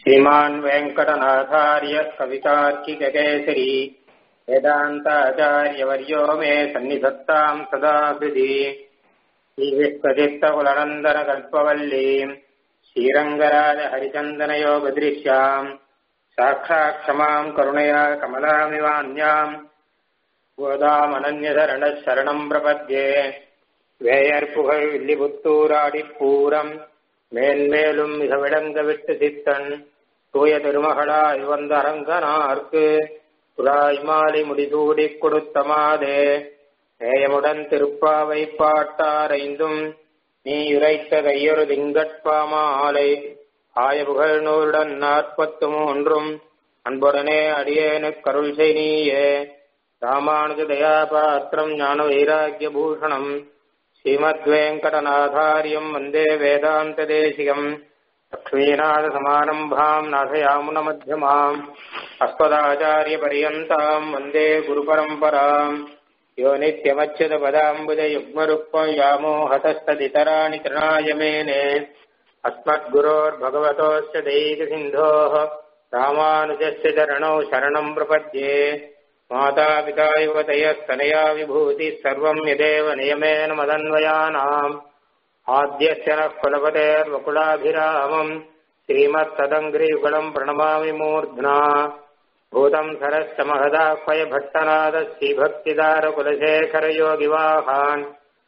श्रीमान् वेङ्कटनाथार्य कवितार्किककेसरी वेदान्ताचार्यवर्यो मे सन्निधत्ताम् सदा हृदि श्रीविश्वचित्तकुलनन्दनकल्पवल्लीम् श्रीरङ्गराजहरिचन्दनयोगदृश्याम् साक्षात् क्षमाम् करुणया कमलामिवान्याम् गोदामनन्यशरणः शरणम् प्रपद्ये வேயற்புகழ் வில்லிபுத்தூராடிப்பூரம் மேன்மேலும் மிக விளங்க விட்டு சித்தன் தூய திருமகளாய் வந்த அரங்கனார்க்கு துளாய் மாலை முடிசூடிக் கொடுத்த மாதே நேயமுடன் திருப்பாவை பாட்டாரைந்தும் நீ உரைத்த கையொரு திங்கட்பாமாலை ஆய புகழ் நூறுடன் நாற்பத்து மூன்றும் அன்புடனே அடியேனுக் கருள் செய்யே ராமானுஜ தயாபாத்திரம் ஞான வைராக்கிய பூஷணம் श्रीमद्वेङ्कटनाथार्यम् वन्दे वेदान्तदेशिकम् लक्ष्मीनाथसमारम्भाम् नाथयामुनमध्यमाम् अस्मदाचार्यपर्यन्ताम् वन्दे गुरुपरम्पराम् यो नित्यमच्युतपदाम्बुजयुग्मरुक्मम् व्यामोहतस्तदितराणि तृणाय मेने अस्मद्गुरोर्भगवतोऽस्य दैकसिन्धोः रामानुजस्य चरणौ शरणम् प्रपद्ये मातापिता युवतयस्तनया विभूतिः सर्वम् यदेव नियमेन मदन्वयानाम् आद्यस्य नः कुलपतेर्वकुलाभिरामम् श्रीमत्तदङ्घ्रियुगलम् प्रणमामि मूर्ध्ना भूतम् सरश्च महदाह्वय भट्टनादश्रीभक्तिदारकुलशेखरयोगिवाहान्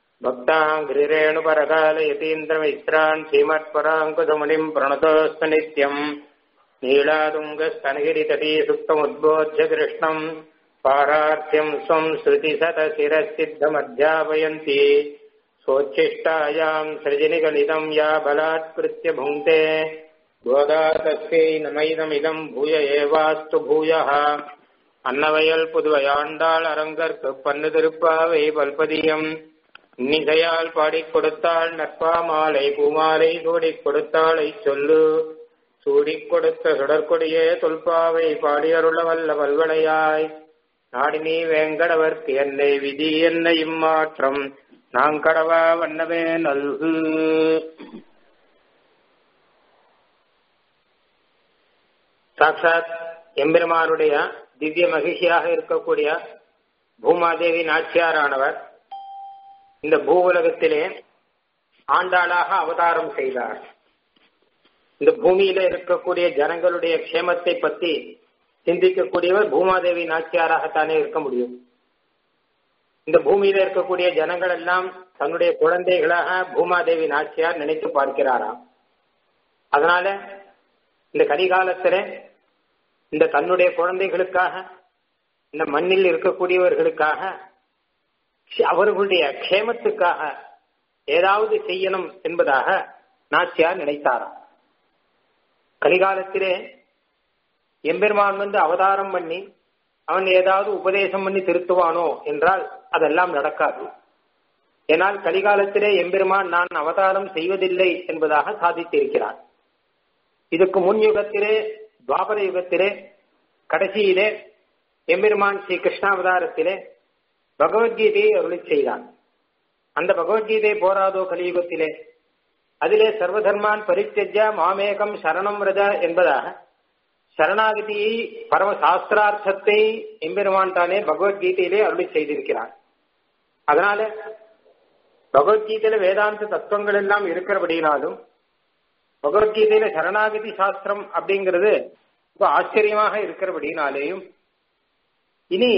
भक्ताङ्घ्रिरेणुपरकालयतीन्द्रमिश्रान् श्रीमत्पराङ्कुतमुनिम् प्रणतोऽस्तु नित्यम् नीलातुङ्गस्तनगिरितटी सुप्तमुद्बोध्य कृष्णम् पारार्थ्यम् स्वम् श्रुतिशतशिरसिद्धमध्यापयन्ति सोच्छिष्टायाम् सृजनिगलितम् या बलात्कृत्य भुङ्क्ते गोदा तस्यै नमैदमिदम् भूय एवास्तु भूयः அன்னவயல் புதுவையாண்டாள் அரங்கற்கு பன்னு திருப்பாவை பல்பதியம் இன்னிசையால் பாடிக் கொடுத்தாள் நட்பா மாலை பூமாலை சூடிக் கொடுத்தாளை சொல்லு சூடிக் கொடுத்த சுடற்கொடியே தொல்பாவை பாடியருள வல்ல வல்வளையாய் நாடினி வேங்கடவர்க்கு என்னை விதி என்ன இம்மாற்றம் நாங்கடவா வண்ணமே நல்கு சாட்சாத் எம்பெருமானுடைய திவ்ய மகிழ்ச்சியாக இருக்கக்கூடிய பூமாதேவி நாச்சியாரானவர் இந்த பூவுலகத்திலே ஆண்டாளாக அவதாரம் செய்தார் இந்த பூமியில இருக்கக்கூடிய ஜனங்களுடைய க்ஷேமத்தை பத்தி சிந்திக்கக்கூடியவர் பூமாதேவி நாச்சியாராகத்தானே இருக்க முடியும் இந்த பூமியில இருக்கக்கூடிய ஜனங்கள் எல்லாம் தன்னுடைய குழந்தைகளாக பூமாதேவி நாச்சியார் நினைத்து பார்க்கிறாராம் அதனால இந்த கரிகாலத்துல இந்த தன்னுடைய குழந்தைகளுக்காக இந்த மண்ணில் இருக்கக்கூடியவர்களுக்காக அவர்களுடைய க்ஷேமத்துக்காக ஏதாவது செய்யணும் என்பதாக நாச்சியார் நினைத்தாராம் கலிகாலத்திலே எம்பெருமான் வந்து அவதாரம் பண்ணி அவன் ஏதாவது உபதேசம் பண்ணி திருத்துவானோ என்றால் அதெல்லாம் நடக்காது ஏனால் கலிகாலத்திலே எம்பெருமான் நான் அவதாரம் செய்வதில்லை என்பதாக சாதித்திருக்கிறான் இதுக்கு முன் யுகத்திலே துவாபர யுகத்திலே கடைசியிலே எம்பெருமான் ஸ்ரீ கிருஷ்ணாவதாரத்திலே பகவத்கீதையை அருளி செய்தான் அந்த பகவத்கீதை போராதோ கலியுகத்திலே அதிலே சர்வதர்மான் பரித்தஜ மாமேகம் சரணம் ரஜ என்பதாக சரணாகதியை பரம சாஸ்திரார்த்தத்தை எம்பெருமான் தானே பகவத்கீதையிலே அருளி செய்திருக்கிறார் அதனால பகவத்கீதையில வேதாந்த தத்துவங்கள் எல்லாம் இருக்கிறபடினாலும் பகவத்கீதையில சரணாகதி சாஸ்திரம் அப்படிங்கிறது ரொம்ப ஆச்சரியமாக இருக்கிறபடினாலேயும் இனி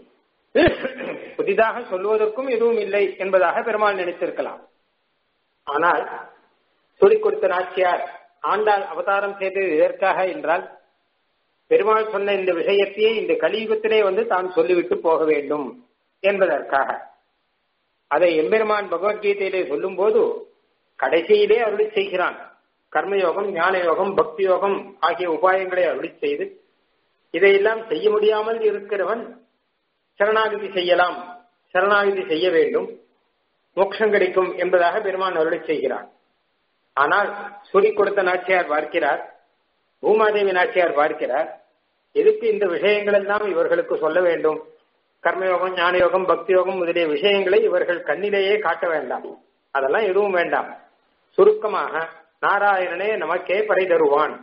புதிதாக சொல்வதற்கும் எதுவும் இல்லை என்பதாக பெருமாள் நினைத்திருக்கலாம் ஆனால் சொல்லிக் கொடுத்த நாச்சியார் ஆண்டாள் அவதாரம் செய்தது எதற்காக என்றால் பெருமாள் சொன்ன இந்த விஷயத்தையே இந்த கலியுகத்திலே வந்து தான் சொல்லிவிட்டு போக வேண்டும் என்பதற்காக அதை எம்பெருமான் பகவத்கீதையிலே சொல்லும் போது கடைசியிலே அருளி செய்கிறான் கர்மயோகம் ஞான யோகம் பக்தி யோகம் ஆகிய உபாயங்களை அருளி செய்து இதையெல்லாம் செய்ய முடியாமல் இருக்கிறவன் சரணாகதி செய்யலாம் சரணாகதி செய்ய வேண்டும் மோட்சம் கிடைக்கும் என்பதாக பெருமான் அருளி செய்கிறான் ஆனால் சுரி கொடுத்த நாச்சியார் பார்க்கிறார் பூமாதேவி நாச்சியார் பார்க்கிறார் எதுக்கு இந்த விஷயங்கள் எல்லாம் இவர்களுக்கு சொல்ல வேண்டும் கர்மயோகம் ஞான யோகம் பக்தி யோகம் முதலிய விஷயங்களை இவர்கள் கண்ணிலேயே காட்ட வேண்டாம் அதெல்லாம் எதுவும் வேண்டாம் சுருக்கமாக நாராயணனே நமக்கே படை தருவான்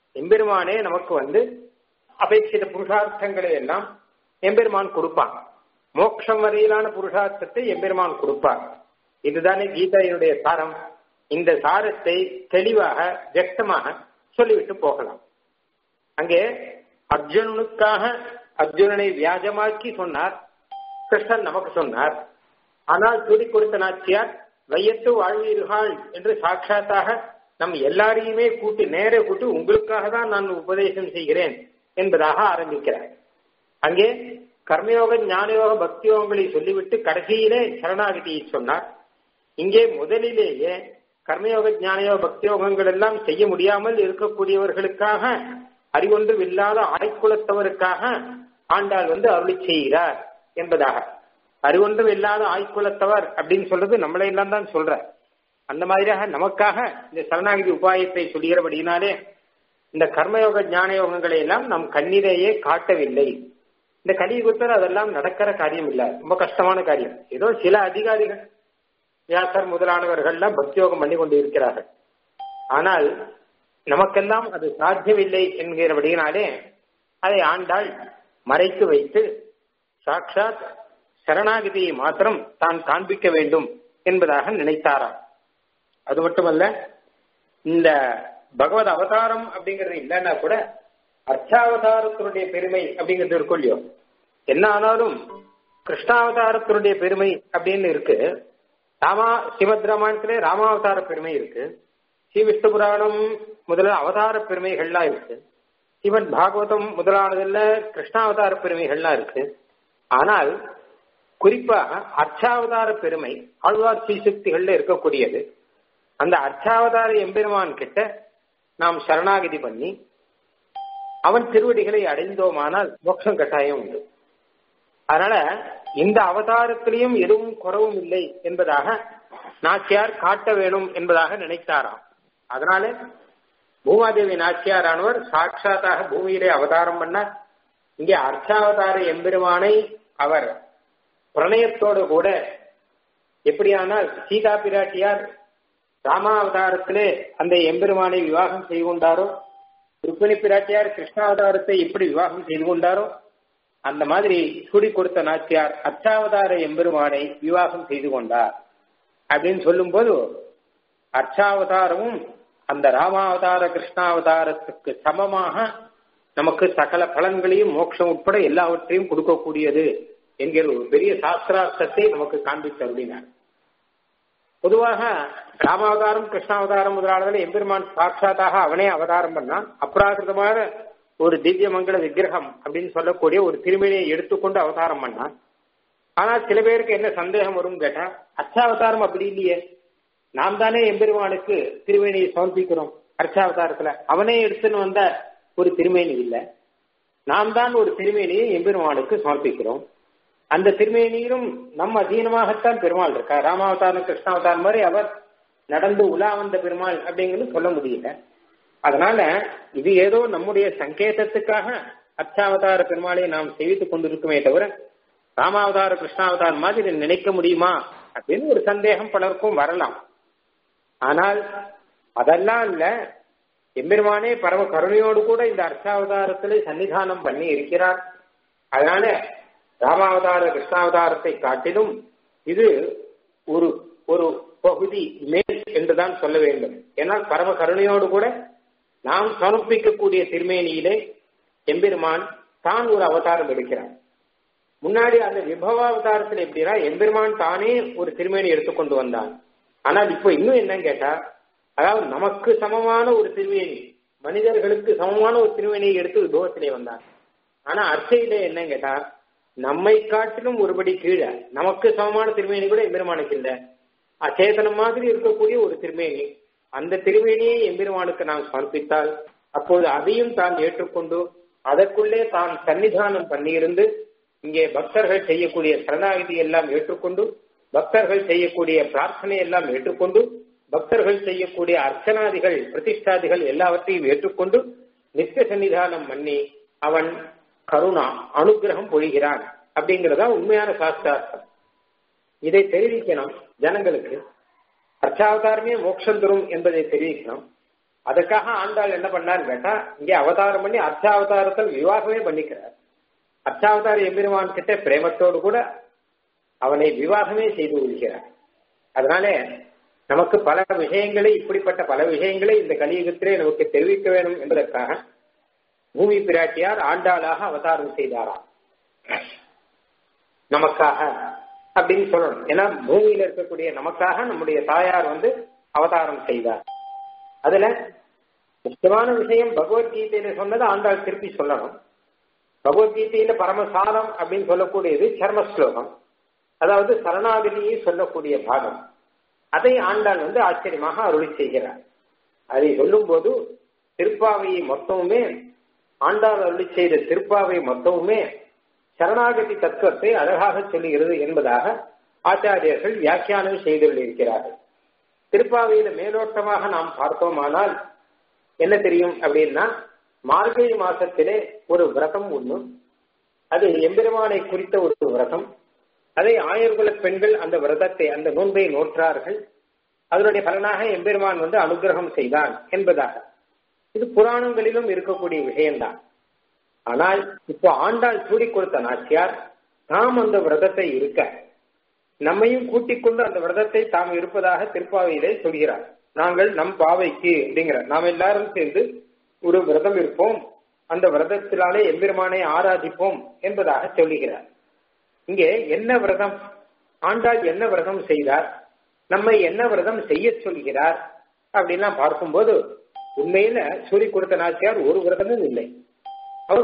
எம்பெருமானே நமக்கு வந்து அபேட்சித புருஷார்த்தங்களை எல்லாம் எம்பெருமான் கொடுப்பான் மோட்சம் வரையிலான புருஷார்த்தத்தை எம்பெருமான் கொடுப்பார் இதுதானே கீதையினுடைய சாரம் இந்த சாரத்தை தெளிவாக வியக்தமாக சொல்லிவிட்டு போகலாம் அங்கே அர்ஜுனனுக்காக அர்ஜுனனை வியாஜமாக்கி சொன்னார் கிருஷ்ணன் நமக்கு சொன்னார் ஆனால் துடி கொடுத்த நாச்சியார் வையத்து வாழ்வீர்கள் என்று சாட்சாத்தாக நம் எல்லாரையுமே கூட்டி நேர கூட்டி உங்களுக்காக தான் நான் உபதேசம் செய்கிறேன் என்பதாக ஆரம்பிக்கிறார் அங்கே கர்மயோக ஞானயோக பக்தியோகங்களை சொல்லிவிட்டு கடைசியிலே சரணாகதியை சொன்னார் இங்கே முதலிலேயே கர்மயோக ஞானயோக பக்தியோகங்கள் எல்லாம் செய்ய முடியாமல் இருக்கக்கூடியவர்களுக்காக அறிவொன்றும் இல்லாத ஆய்க்குலத்தவருக்காக ஆண்டாள் வந்து அருளி செய்கிறார் என்பதாக அறிவொன்றும் இல்லாத ஆய்க்குலத்தவர் அப்படின்னு சொல்றது நம்மளை எல்லாம் தான் சொல்ற அந்த மாதிரியாக நமக்காக இந்த சரணாகதி உபாயத்தை சொல்கிறபடினாலே இந்த கர்மயோக ஞான யோகங்களை எல்லாம் நம் கண்ணிலேயே காட்டவில்லை இந்த கலியுகத்தில் அதெல்லாம் நடக்கிற காரியம் இல்ல ரொம்ப கஷ்டமான காரியம் ஏதோ சில அதிகாரிகள் வியாசர் முதலானவர்கள்லாம் பக்தியோகம் பண்ணி கொண்டு இருக்கிறார்கள் ஆனால் நமக்கெல்லாம் அது சாத்தியமில்லை என்கிறபடியினாலே அதை ஆண்டாள் மறைத்து வைத்து சாட்சாத் சரணாகதியை மாத்திரம் தான் காண்பிக்க வேண்டும் என்பதாக நினைத்தாராம் அது மட்டுமல்ல இந்த பகவத் அவதாரம் அப்படிங்கிறது இல்லைன்னா கூட அர்ச்சாவதாரத்தினுடைய பெருமை அப்படிங்கிறது இருக்கும் இல்லையோ என்ன ஆனாலும் கிருஷ்ணாவதாரத்தினுடைய பெருமை அப்படின்னு இருக்கு ராமா ஸ்ரீமத் ராமாயணத்திலே ராமாவதார பெருமை இருக்கு ஸ்ரீ விஷ்ணு புராணம் முதல அவதார பெருமைகள்லாம் இருக்கு ஸ்ரீமத் பாகவதம் முதலானதுல கிருஷ்ணாவதார பெருமைகள்லாம் இருக்கு ஆனால் குறிப்பாக அர்ச்சாவதார பெருமை ஆழ்வார் ஸ்ரீசக்திகள்ல இருக்கக்கூடியது அந்த அர்ச்சாவதார எம்பெருமான் கிட்ட நாம் சரணாகதி பண்ணி அவன் திருவடிகளை அடைந்தோமானால் மோட்சம் கட்டாயம் உண்டு அதனால இந்த அவதாரத்திலையும் எதுவும் குறவும் இல்லை என்பதாக நாச்சியார் காட்ட வேணும் என்பதாக நினைத்தாராம் அதனால பூமாதேவி நாச்சியாரானவர் சாட்சாத்தாக பூமியிலே அவதாரம் பண்ணார் இங்கே அர்ச்சாவதார எம்பெருமானை அவர் பிரணயத்தோடு கூட எப்படியானால் சீதா பிராட்டியார் ராமாவதாரத்திலே அந்த எம்பெருமானை விவாகம் செய்து கொண்டாரோ ருக்மிணி பிராட்டியார் கிருஷ்ணாவதாரத்தை எப்படி விவாகம் செய்து கொண்டாரோ அந்த மாதிரி சுடி கொடுத்த நாச்சியார் அர்ச்சாவதார எம்பெருமானை விவாகம் செய்து கொண்டார் அப்படின்னு சொல்லும் போது அர்ச்சாவதாரமும் அந்த ராமாவதார கிருஷ்ணாவதாரத்துக்கு சமமாக நமக்கு சகல பலன்களையும் மோட்சம் உட்பட எல்லாவற்றையும் கொடுக்கக்கூடியது என்கிற ஒரு பெரிய சாஸ்திரார்த்தத்தை நமக்கு காண்பித்து அப்படின்னார் பொதுவாக ராமாவதாரம் கிருஷ்ணாவதாரம் முதலானதில் எம்பெருமான் சாட்சாத்தாக அவனே அவதாரம் பண்ணான் அப்ராகிருதமான ஒரு திவ்ய மங்கள விக்கிரகம் அப்படின்னு சொல்லக்கூடிய ஒரு திருமணியை எடுத்துக்கொண்டு அவதாரம் பண்ணான் ஆனா சில பேருக்கு என்ன சந்தேகம் வரும் கேட்டா அச்சாவதாரம் அப்படி இல்லையே நாம் தானே எம்பெருமானுக்கு திருமேனியை சமர்ப்பிக்கிறோம் அர்ச்சாவதாரத்துல அவனே எடுத்துன்னு வந்த ஒரு திருமேனி இல்லை நாம் தான் ஒரு திருமேனியை எம்பெருமானுக்கு சமர்ப்பிக்கிறோம் அந்த திருமேனியிலும் நம் அதீனமாகத்தான் பெருமாள் இருக்கா ராமாவதாரம் கிருஷ்ணாவதாரம் மாதிரி அவர் நடந்து உலா வந்த பெருமாள் அப்படிங்கிறது சொல்ல முடியல அதனால இது ஏதோ நம்முடைய சங்கேதத்துக்காக அச்சாவதார பெருமாளை நாம் சேவித்துக் கொண்டிருக்குமே தவிர ராமாவதார கிருஷ்ணாவதாரம் மாதிரி நினைக்க முடியுமா அப்படின்னு ஒரு சந்தேகம் பலருக்கும் வரலாம் ஆனால் அதெல்லாம் இல்ல எம்பெருமானே பரம கருணையோடு கூட இந்த அர்ச்சாவதாரத்திலே சன்னிதானம் பண்ணி இருக்கிறார் அதனால ராமாவதார கிருஷ்ணாவதாரத்தை காட்டிலும் இது ஒரு ஒரு பகுதி மேல் என்றுதான் சொல்ல வேண்டும் ஏன்னால் பரம கருணையோடு கூட நாம் சமர்ப்பிக்கக்கூடிய திருமேனியிலே எம்பெருமான் தான் ஒரு அவதாரம் எடுக்கிறார் முன்னாடி அந்த விபவாவதாரத்தில் எப்படின்னா எம்பெருமான் தானே ஒரு திருமேனி எடுத்துக்கொண்டு வந்தான் ஆனால் இப்போ இன்னும் என்னன்னு கேட்டா அதாவது நமக்கு சமமான ஒரு திருமேனி மனிதர்களுக்கு சமமான ஒரு திருமேனியை எடுத்து விபவத்திலே வந்தான் ஆனா அர்ச்சையிலே என்னன்னு கேட்டா நம்மை காட்டிலும் ஒருபடி கீழே நமக்கு சமமான திருமேனி கூட எம்பெருமானுக்கு இல்லை அச்சேதனம் மாதிரி இருக்கக்கூடிய ஒரு திருமேனி அந்த திருமேனியை எம்பெருமானுக்கு நாம் சமர்ப்பித்தால் அப்போது அதையும் தான் ஏற்றுக்கொண்டு அதற்குள்ளே தான் சன்னிதானம் பண்ணியிருந்து இங்கே பக்தர்கள் செய்யக்கூடிய சரணாகதி எல்லாம் ஏற்றுக்கொண்டு பக்தர்கள் செய்யக்கூடிய பிரார்த்தனை எல்லாம் ஏற்றுக்கொண்டு பக்தர்கள் செய்யக்கூடிய அர்ச்சனாதிகள் பிரதிஷ்டாதிகள் எல்லாவற்றையும் ஏற்றுக்கொண்டு நித்திய சன்னிதானம் பண்ணி அவன் கருணா அனுகிரகம் பொழிகிறான் அப்படிங்கறதா உண்மையான சாஸ்திரார்த்தம் இதை தெரிவிக்கணும் ஜனங்களுக்கு அர்ச்சாவதாரமே மோட்சம் தரும் என்பதை தெரிவிக்கணும் அதுக்காக ஆண்டாள் என்ன பண்ணார் கேட்டா இங்கே அவதாரம் பண்ணி அர்ச்சாவதாரத்தில் விவாகமே பண்ணிக்கிறார் அர்ச்சாவதார எம்பெருமான் கிட்ட பிரேமத்தோடு கூட அவனை விவாகமே செய்து கொள்கிறார் அதனால நமக்கு பல விஷயங்களை இப்படிப்பட்ட பல விஷயங்களை இந்த கலியுகத்திலே நமக்கு தெரிவிக்க வேண்டும் என்பதற்காக பூமி பிராட்டியார் ஆண்டாளாக அவதாரம் செய்தாராம் நமக்காக அப்படின்னு சொல்லணும் ஏன்னா பூமியில இருக்கக்கூடிய நமக்காக நம்முடைய தாயார் வந்து அவதாரம் செய்தார் அதுல முக்கியமான விஷயம் பகவத்கீதையில சொன்னது ஆண்டாள் திருப்பி சொல்லணும் பகவத்கீதையில பரமசாரம் அப்படின்னு சொல்லக்கூடியது சர்ம ஸ்லோகம் அதாவது சரணாகதியை சொல்லக்கூடிய பாகம் அதை ஆண்டாள் வந்து ஆச்சரியமாக அருளி செய்கிறார் அதை சொல்லும் போது திருப்பாவையை மொத்தமுமே ஆண்டாள் அருளி செய்த திருப்பாவை மொத்தமுமே சரணாகதி தத்துவத்தை அழகாக சொல்லுகிறது என்பதாக ஆச்சாரியர்கள் வியாக்கியானம் செய்துள்ளிருக்கிறார்கள் திருப்பாவையில மேலோட்டமாக நாம் பார்த்தோமானால் என்ன தெரியும் அப்படின்னா மார்கழி மாசத்திலே ஒரு விரதம் ஒண்ணு அது எம்பெருமானை குறித்த ஒரு விரதம் அதை ஆயர்குல பெண்கள் அந்த விரதத்தை அந்த நோன்பை நோற்றார்கள் அதனுடைய பலனாக எம்பெருமான் வந்து அனுகிரகம் செய்தான் என்பதாக இது புராணங்களிலும் இருக்கக்கூடிய விஷயம்தான் ஆனால் இப்போ ஆண்டாள் சூடி கொடுத்த நாச்சியார் தாம் அந்த விரதத்தை இருக்க நம்மையும் கூட்டிக் கொண்டு அந்த விரதத்தை தாம் இருப்பதாக திருப்பாவையிலே சொல்கிறார் நாங்கள் நம் பாவைக்கு அப்படிங்கிறார் நாம் எல்லாரும் சேர்ந்து ஒரு விரதம் இருப்போம் அந்த விரதத்தினாலே எம்பெருமானை ஆராதிப்போம் என்பதாக சொல்லுகிறார் இங்கே என்ன விரதம் ஆண்டாள் என்ன விரதம் செய்தார் நம்மை என்ன விரதம் செய்ய சொல்கிறார் அப்படின்லாம் பார்க்கும்போது உண்மையில சூரி கொடுத்த நாச்சியார் ஒரு விரதமும் இல்லை அவர்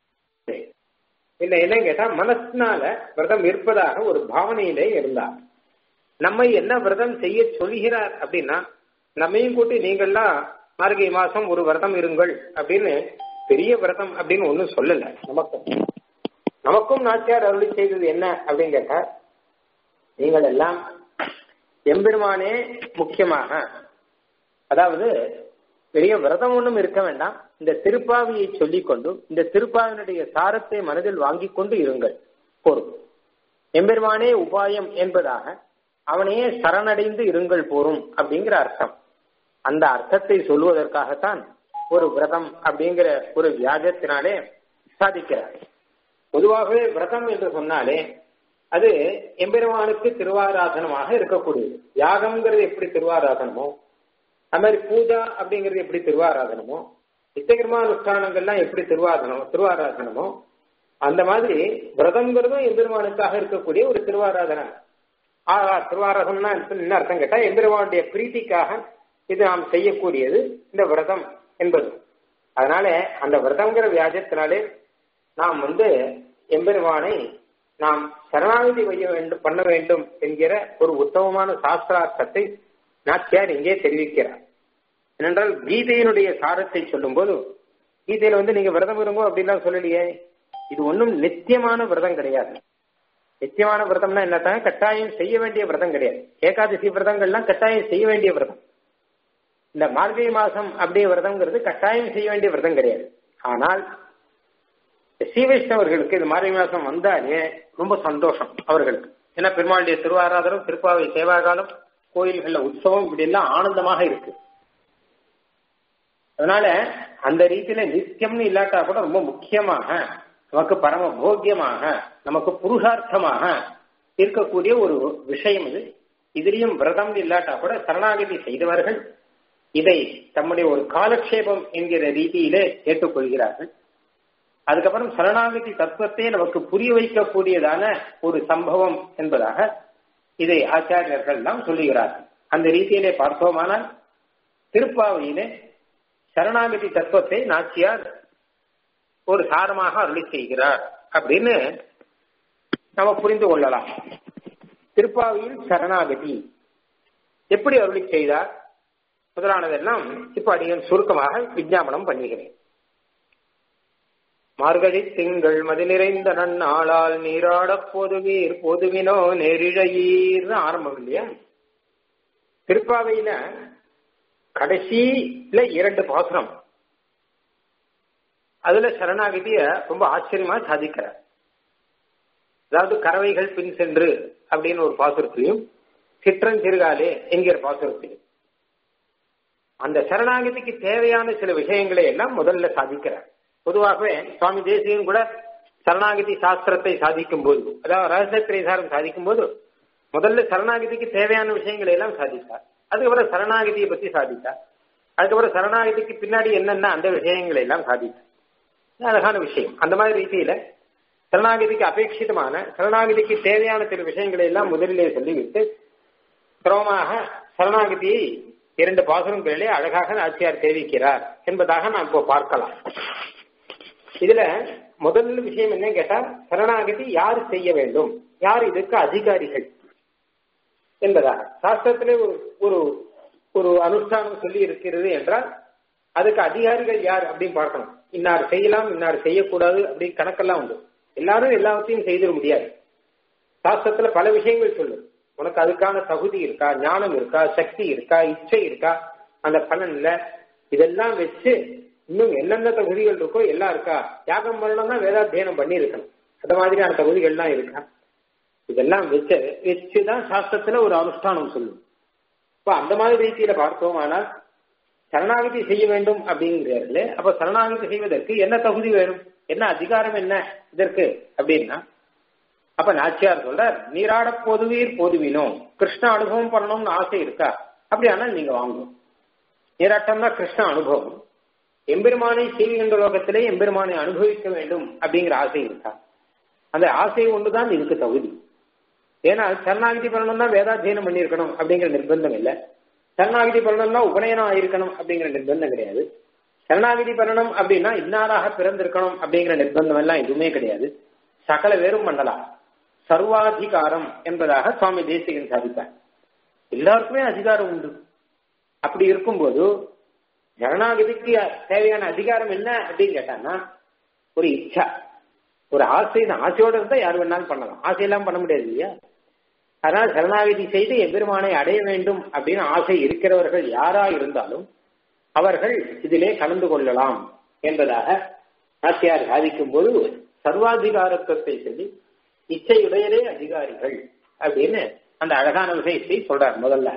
இல்ல என்ன கேட்டா மனசினால விரதம் இருப்பதாக ஒரு பாவனையிலே இருந்தார் நம்மை என்ன விரதம் செய்ய சொல்கிறார் அப்படின்னா நம்மையும் கூட்டி நீங்கள்லாம் மார்கழி மாசம் ஒரு விரதம் இருங்கள் அப்படின்னு பெரிய விரதம் அப்படின்னு ஒன்னும் சொல்லல நமக்கும் நமக்கும் நாச்சியார் அருளி செய்தது என்ன அப்படின்னு கேட்டா நீங்கள் எல்லாம் எம்பெருமானே முக்கியமாக அதாவது பெரிய விரதம் ஒன்றும் இருக்க வேண்டாம் இந்த திருப்பாவியை சொல்லிக் கொண்டு இந்த திருப்பாவினுடைய சாரத்தை மனதில் வாங்கிக் கொண்டு இருங்கள் போரும் எம்பெருமானே உபாயம் என்பதாக அவனையே சரணடைந்து இருங்கள் போரும் அப்படிங்கிற அர்த்தம் அந்த அர்த்தத்தை சொல்வதற்காகத்தான் ஒரு விரதம் அப்படிங்கிற ஒரு வியாஜத்தினாலே சாதிக்கிறார் பொதுவாகவே விரதம் என்று சொன்னாலே அது எம்பெருமானுக்கு திருவாராதனமாக இருக்கக்கூடியது யாகம்ங்கிறது எப்படி திருவாராதனமோ அது மாதிரி பூஜா அப்படிங்கிறது எப்படி திருவாராதனமோ நித்தியகர்மானுஷ்டானங்கள்லாம் எப்படி திருவாதனமோ திருவாராதனமோ அந்த மாதிரி விரதம்ங்கிறதும் எம்பெருமானுக்காக இருக்கக்கூடிய ஒரு திருவாராதனை ஆஹா திருவாராதனம்னா என்ன அர்த்தம் கேட்டா எம்பெருமானுடைய பிரீத்திக்காக இது நாம் செய்யக்கூடியது இந்த விரதம் என்பது அதனால அந்த விரதங்கிற வியாஜத்தினாலே நாம் வந்து எம்பெருமானை நாம் சரணாகதி வைய வேண்டும் பண்ண வேண்டும் என்கிற ஒரு உத்தமமான சாஸ்திரார்த்தத்தை நாச்சியார் இங்கே தெரிவிக்கிறார் ஏனென்றால் கீதையினுடைய சாரத்தை சொல்லும் போது கீதையில வந்து நீங்க விரதம் இருங்கோ அப்படின்லாம் சொல்லலையே இது ஒன்றும் நித்தியமான விரதம் கிடையாது நித்தியமான விரதம்னா என்னத்தான் கட்டாயம் செய்ய வேண்டிய விரதம் கிடையாது ஏகாதசி விரதங்கள்லாம் கட்டாயம் செய்ய வேண்டிய விரதம் இந்த மார்கழி மாசம் அப்படியே விரதம்ங்கிறது கட்டாயம் செய்ய வேண்டிய விரதம் கிடையாது ஆனால் ஸ்ரீ வைஷ்ணவர்களுக்கு இது மார்கழி மாசம் வந்தாலே ரொம்ப சந்தோஷம் அவர்களுக்கு ஏன்னா பெருமாளுடைய திருவாராதனம் திருப்பாவை சேவாகாலம் கோயில்கள்ல உற்சவம் இப்படி எல்லாம் ஆனந்தமாக இருக்கு அதனால அந்த ரீதியில நித்தியம்னு இல்லாட்டா கூட ரொம்ப முக்கியமாக நமக்கு பரம போக்கியமாக நமக்கு புருஷார்த்தமாக இருக்கக்கூடிய ஒரு விஷயம் இது இதுலயும் விரதம் இல்லாட்டா கூட சரணாகதி செய்தவர்கள் இதை தம்முடைய ஒரு காலக்ஷேபம் என்கிற ரீதியிலே ஏற்றுக்கொள்கிறார்கள் அதுக்கப்புறம் சரணாகதி தத்துவத்தை நமக்கு புரிய வைக்கக்கூடியதான ஒரு சம்பவம் என்பதாக இதை ஆச்சாரியர்கள் எல்லாம் சொல்லுகிறார்கள் அந்த ரீதியிலே பார்த்தோமானால் திருப்பாவையிலே சரணாகதி தத்துவத்தை நாச்சியார் ஒரு சாரமாக அருளி செய்கிறார் அப்படின்னு நம்ம புரிந்து கொள்ளலாம் திருப்பாவையில் சரணாகதி எப்படி அருளி செய்தார் முதலானதெல்லாம் இப்ப அடியன் சுருக்கமாக விஜாபனம் பண்ணுகிறேன் மார்கழி திங்கள் மதி நிறைந்த நன்னாளால் நீராடப் பொதுவீர் பொதுவினோ நெரிழையீர்னு ஆரம்பம் இல்லையா திருப்பாவையில கடைசியில இரண்டு பாசுரம் அதுல சரணாகதிய ரொம்ப ஆச்சரியமா சாதிக்கிறார் அதாவது கறவைகள் பின் சென்று அப்படின்னு ஒரு பாசுரத்திலையும் சிற்றன் சிறுகாலே என்கிற பாசுரத்திலையும் அந்த சரணாகதிக்கு தேவையான சில விஷயங்களை எல்லாம் முதல்ல சாதிக்கிறார் பொதுவாகவே சுவாமி தேசியன் கூட சரணாகதி சாஸ்திரத்தை சாதிக்கும் போது அதாவது ரகசியத்திரைசாரம் சாதிக்கும் போது முதல்ல சரணாகதிக்கு தேவையான விஷயங்களை எல்லாம் சாதித்தார் அதுக்கப்புறம் சரணாகதியை பத்தி சாதித்தார் அதுக்கப்புறம் சரணாகதிக்கு பின்னாடி என்னென்ன அந்த விஷயங்களை எல்லாம் சாதித்தார் அழகான விஷயம் அந்த மாதிரி ரீதியில சரணாகதிக்கு அபேட்சிதமான சரணாகதிக்கு தேவையான சில விஷயங்களை எல்லாம் முதலிலே சொல்லிவிட்டு கிரமமாக சரணாகதியை இரண்டு பாசுரங்களிலே அழகாக ஆட்சியார் தெரிவிக்கிறார் என்பதாக நாம் இப்போ பார்க்கலாம் இதுல முதல் விஷயம் என்ன கேட்டா சரணாகதி யார் செய்ய வேண்டும் யார் இதற்கு அதிகாரிகள் என்பதாக சாஸ்திரத்திலே ஒரு ஒரு ஒரு அனுஷ்டானம் சொல்லி இருக்கிறது என்றால் அதுக்கு அதிகாரிகள் யார் அப்படின்னு பார்க்கணும் இன்னார் செய்யலாம் இன்னார் செய்யக்கூடாது அப்படின்னு கணக்கெல்லாம் உண்டு எல்லாரும் எல்லாத்தையும் செய்திட முடியாது சாஸ்திரத்துல பல விஷயங்கள் சொல்லு உனக்கு அதுக்கான தகுதி இருக்கா ஞானம் இருக்கா சக்தி இருக்கா இச்சை இருக்கா அந்த பலன்ல இதெல்லாம் வச்சு இன்னும் என்னென்ன தகுதிகள் இருக்கோ எல்லாம் இருக்கா தியாகம் பண்ணணும்னா வேதாத்தியனம் பண்ணி இருக்கணும் அந்த மாதிரியான தகுதிகள்லாம் இருக்கா இதெல்லாம் வச்சு வச்சுதான் சாஸ்திரத்துல ஒரு அனுஷ்டானம் சொல்லும் இப்ப அந்த மாதிரி ரீதியில பார்த்தோம் ஆனால் சரணாகதி செய்ய வேண்டும் அப்படிங்கிறார்களே அப்ப சரணாகதி செய்வதற்கு என்ன தகுதி வேணும் என்ன அதிகாரம் என்ன இதற்கு அப்படின்னா அப்ப நாச்சியார் சொல்றார் நீராட போதுவீர் போதுவினோ கிருஷ்ண அனுபவம் பண்ணணும்னு ஆசை இருக்கா அப்படி ஆனால் நீங்க வாங்கும் நீராட்டம்னா கிருஷ்ண அனுபவம் எம்பெருமானை செய்கின்ற லோகத்திலே எம்பெருமானை அனுபவிக்க வேண்டும் அப்படிங்கிற ஆசை இருக்கா அந்த ஆசை ஒன்றுதான் இதுக்கு தகுதி ஏன்னா சரணாகதி பண்ணணும்னா வேதாத்தியனம் பண்ணியிருக்கணும் அப்படிங்கிற நிர்பந்தம் இல்லை சரணாகதி பண்ணணும்னா உபநயனம் ஆயிருக்கணும் அப்படிங்கிற நிர்பந்தம் கிடையாது சரணாகதி பண்ணணும் அப்படின்னா இன்னாராக பிறந்திருக்கணும் அப்படிங்கிற நிர்பந்தம் எல்லாம் எதுவுமே கிடையாது சகல வேறும் பண்ணலாம் சர்வாதிகாரம் என்பதாக சுவாமி தேசிகன் சாதித்தார் எல்லாருக்குமே அதிகாரம் உண்டு அப்படி இருக்கும்போது ஜனநாயகத்துக்கு தேவையான அதிகாரம் என்ன அப்படின்னு கேட்டான்னா ஒரு இச்சா ஒரு ஆசை தான் ஆசையோட இருந்தா யார் வேணாலும் பண்ணலாம் ஆசையெல்லாம் பண்ண முடியாது இல்லையா அதனால் சரணாகதி செய்து எம்பெருமானை அடைய வேண்டும் அப்படின்னு ஆசை இருக்கிறவர்கள் யாரா இருந்தாலும் அவர்கள் இதிலே கலந்து கொள்ளலாம் என்பதாக நாச்சியார் சாதிக்கும் போது சர்வாதிகாரத்துவத்தை சொல்லி இச்சையுடையரே அதிகாரிகள் அப்படின்னு அந்த அழகான விஷயத்தை சொல்றார் முதல்ல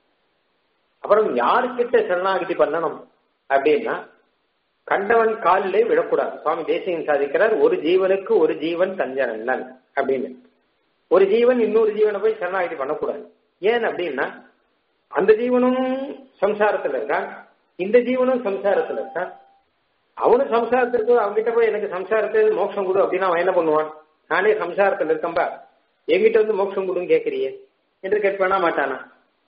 அப்புறம் யாருக்கிட்ட சரணாகதி பண்ணணும் அப்படின்னா கண்டவன் காலிலே விழக்கூடாது சுவாமி தேசியம் சாதிக்கிறார் ஒரு ஜீவனுக்கு ஒரு ஜீவன் தஞ்சனன் அப்படின்னு ஒரு ஜீவன் இன்னொரு ஜீவனை போய் சரணாகதி பண்ணக்கூடாது ஏன் அப்படின்னா அந்த ஜீவனும் சம்சாரத்துல இருக்கான் இந்த ஜீவனும் சம்சாரத்துல இருக்கான் அவனும் சம்சாரத்திற்கு அவன்கிட்ட போய் எனக்கு சம்சாரத்தில் மோட்சம் கொடு அப்படின்னா அவன் என்ன பண்ணுவான் நானே சம்சாரத்தில் இருக்கம்பா எங்கிட்ட வந்து மோட்சம் கொடுன்னு கேட்கறியே என்று கேட்பானா மாட்டானா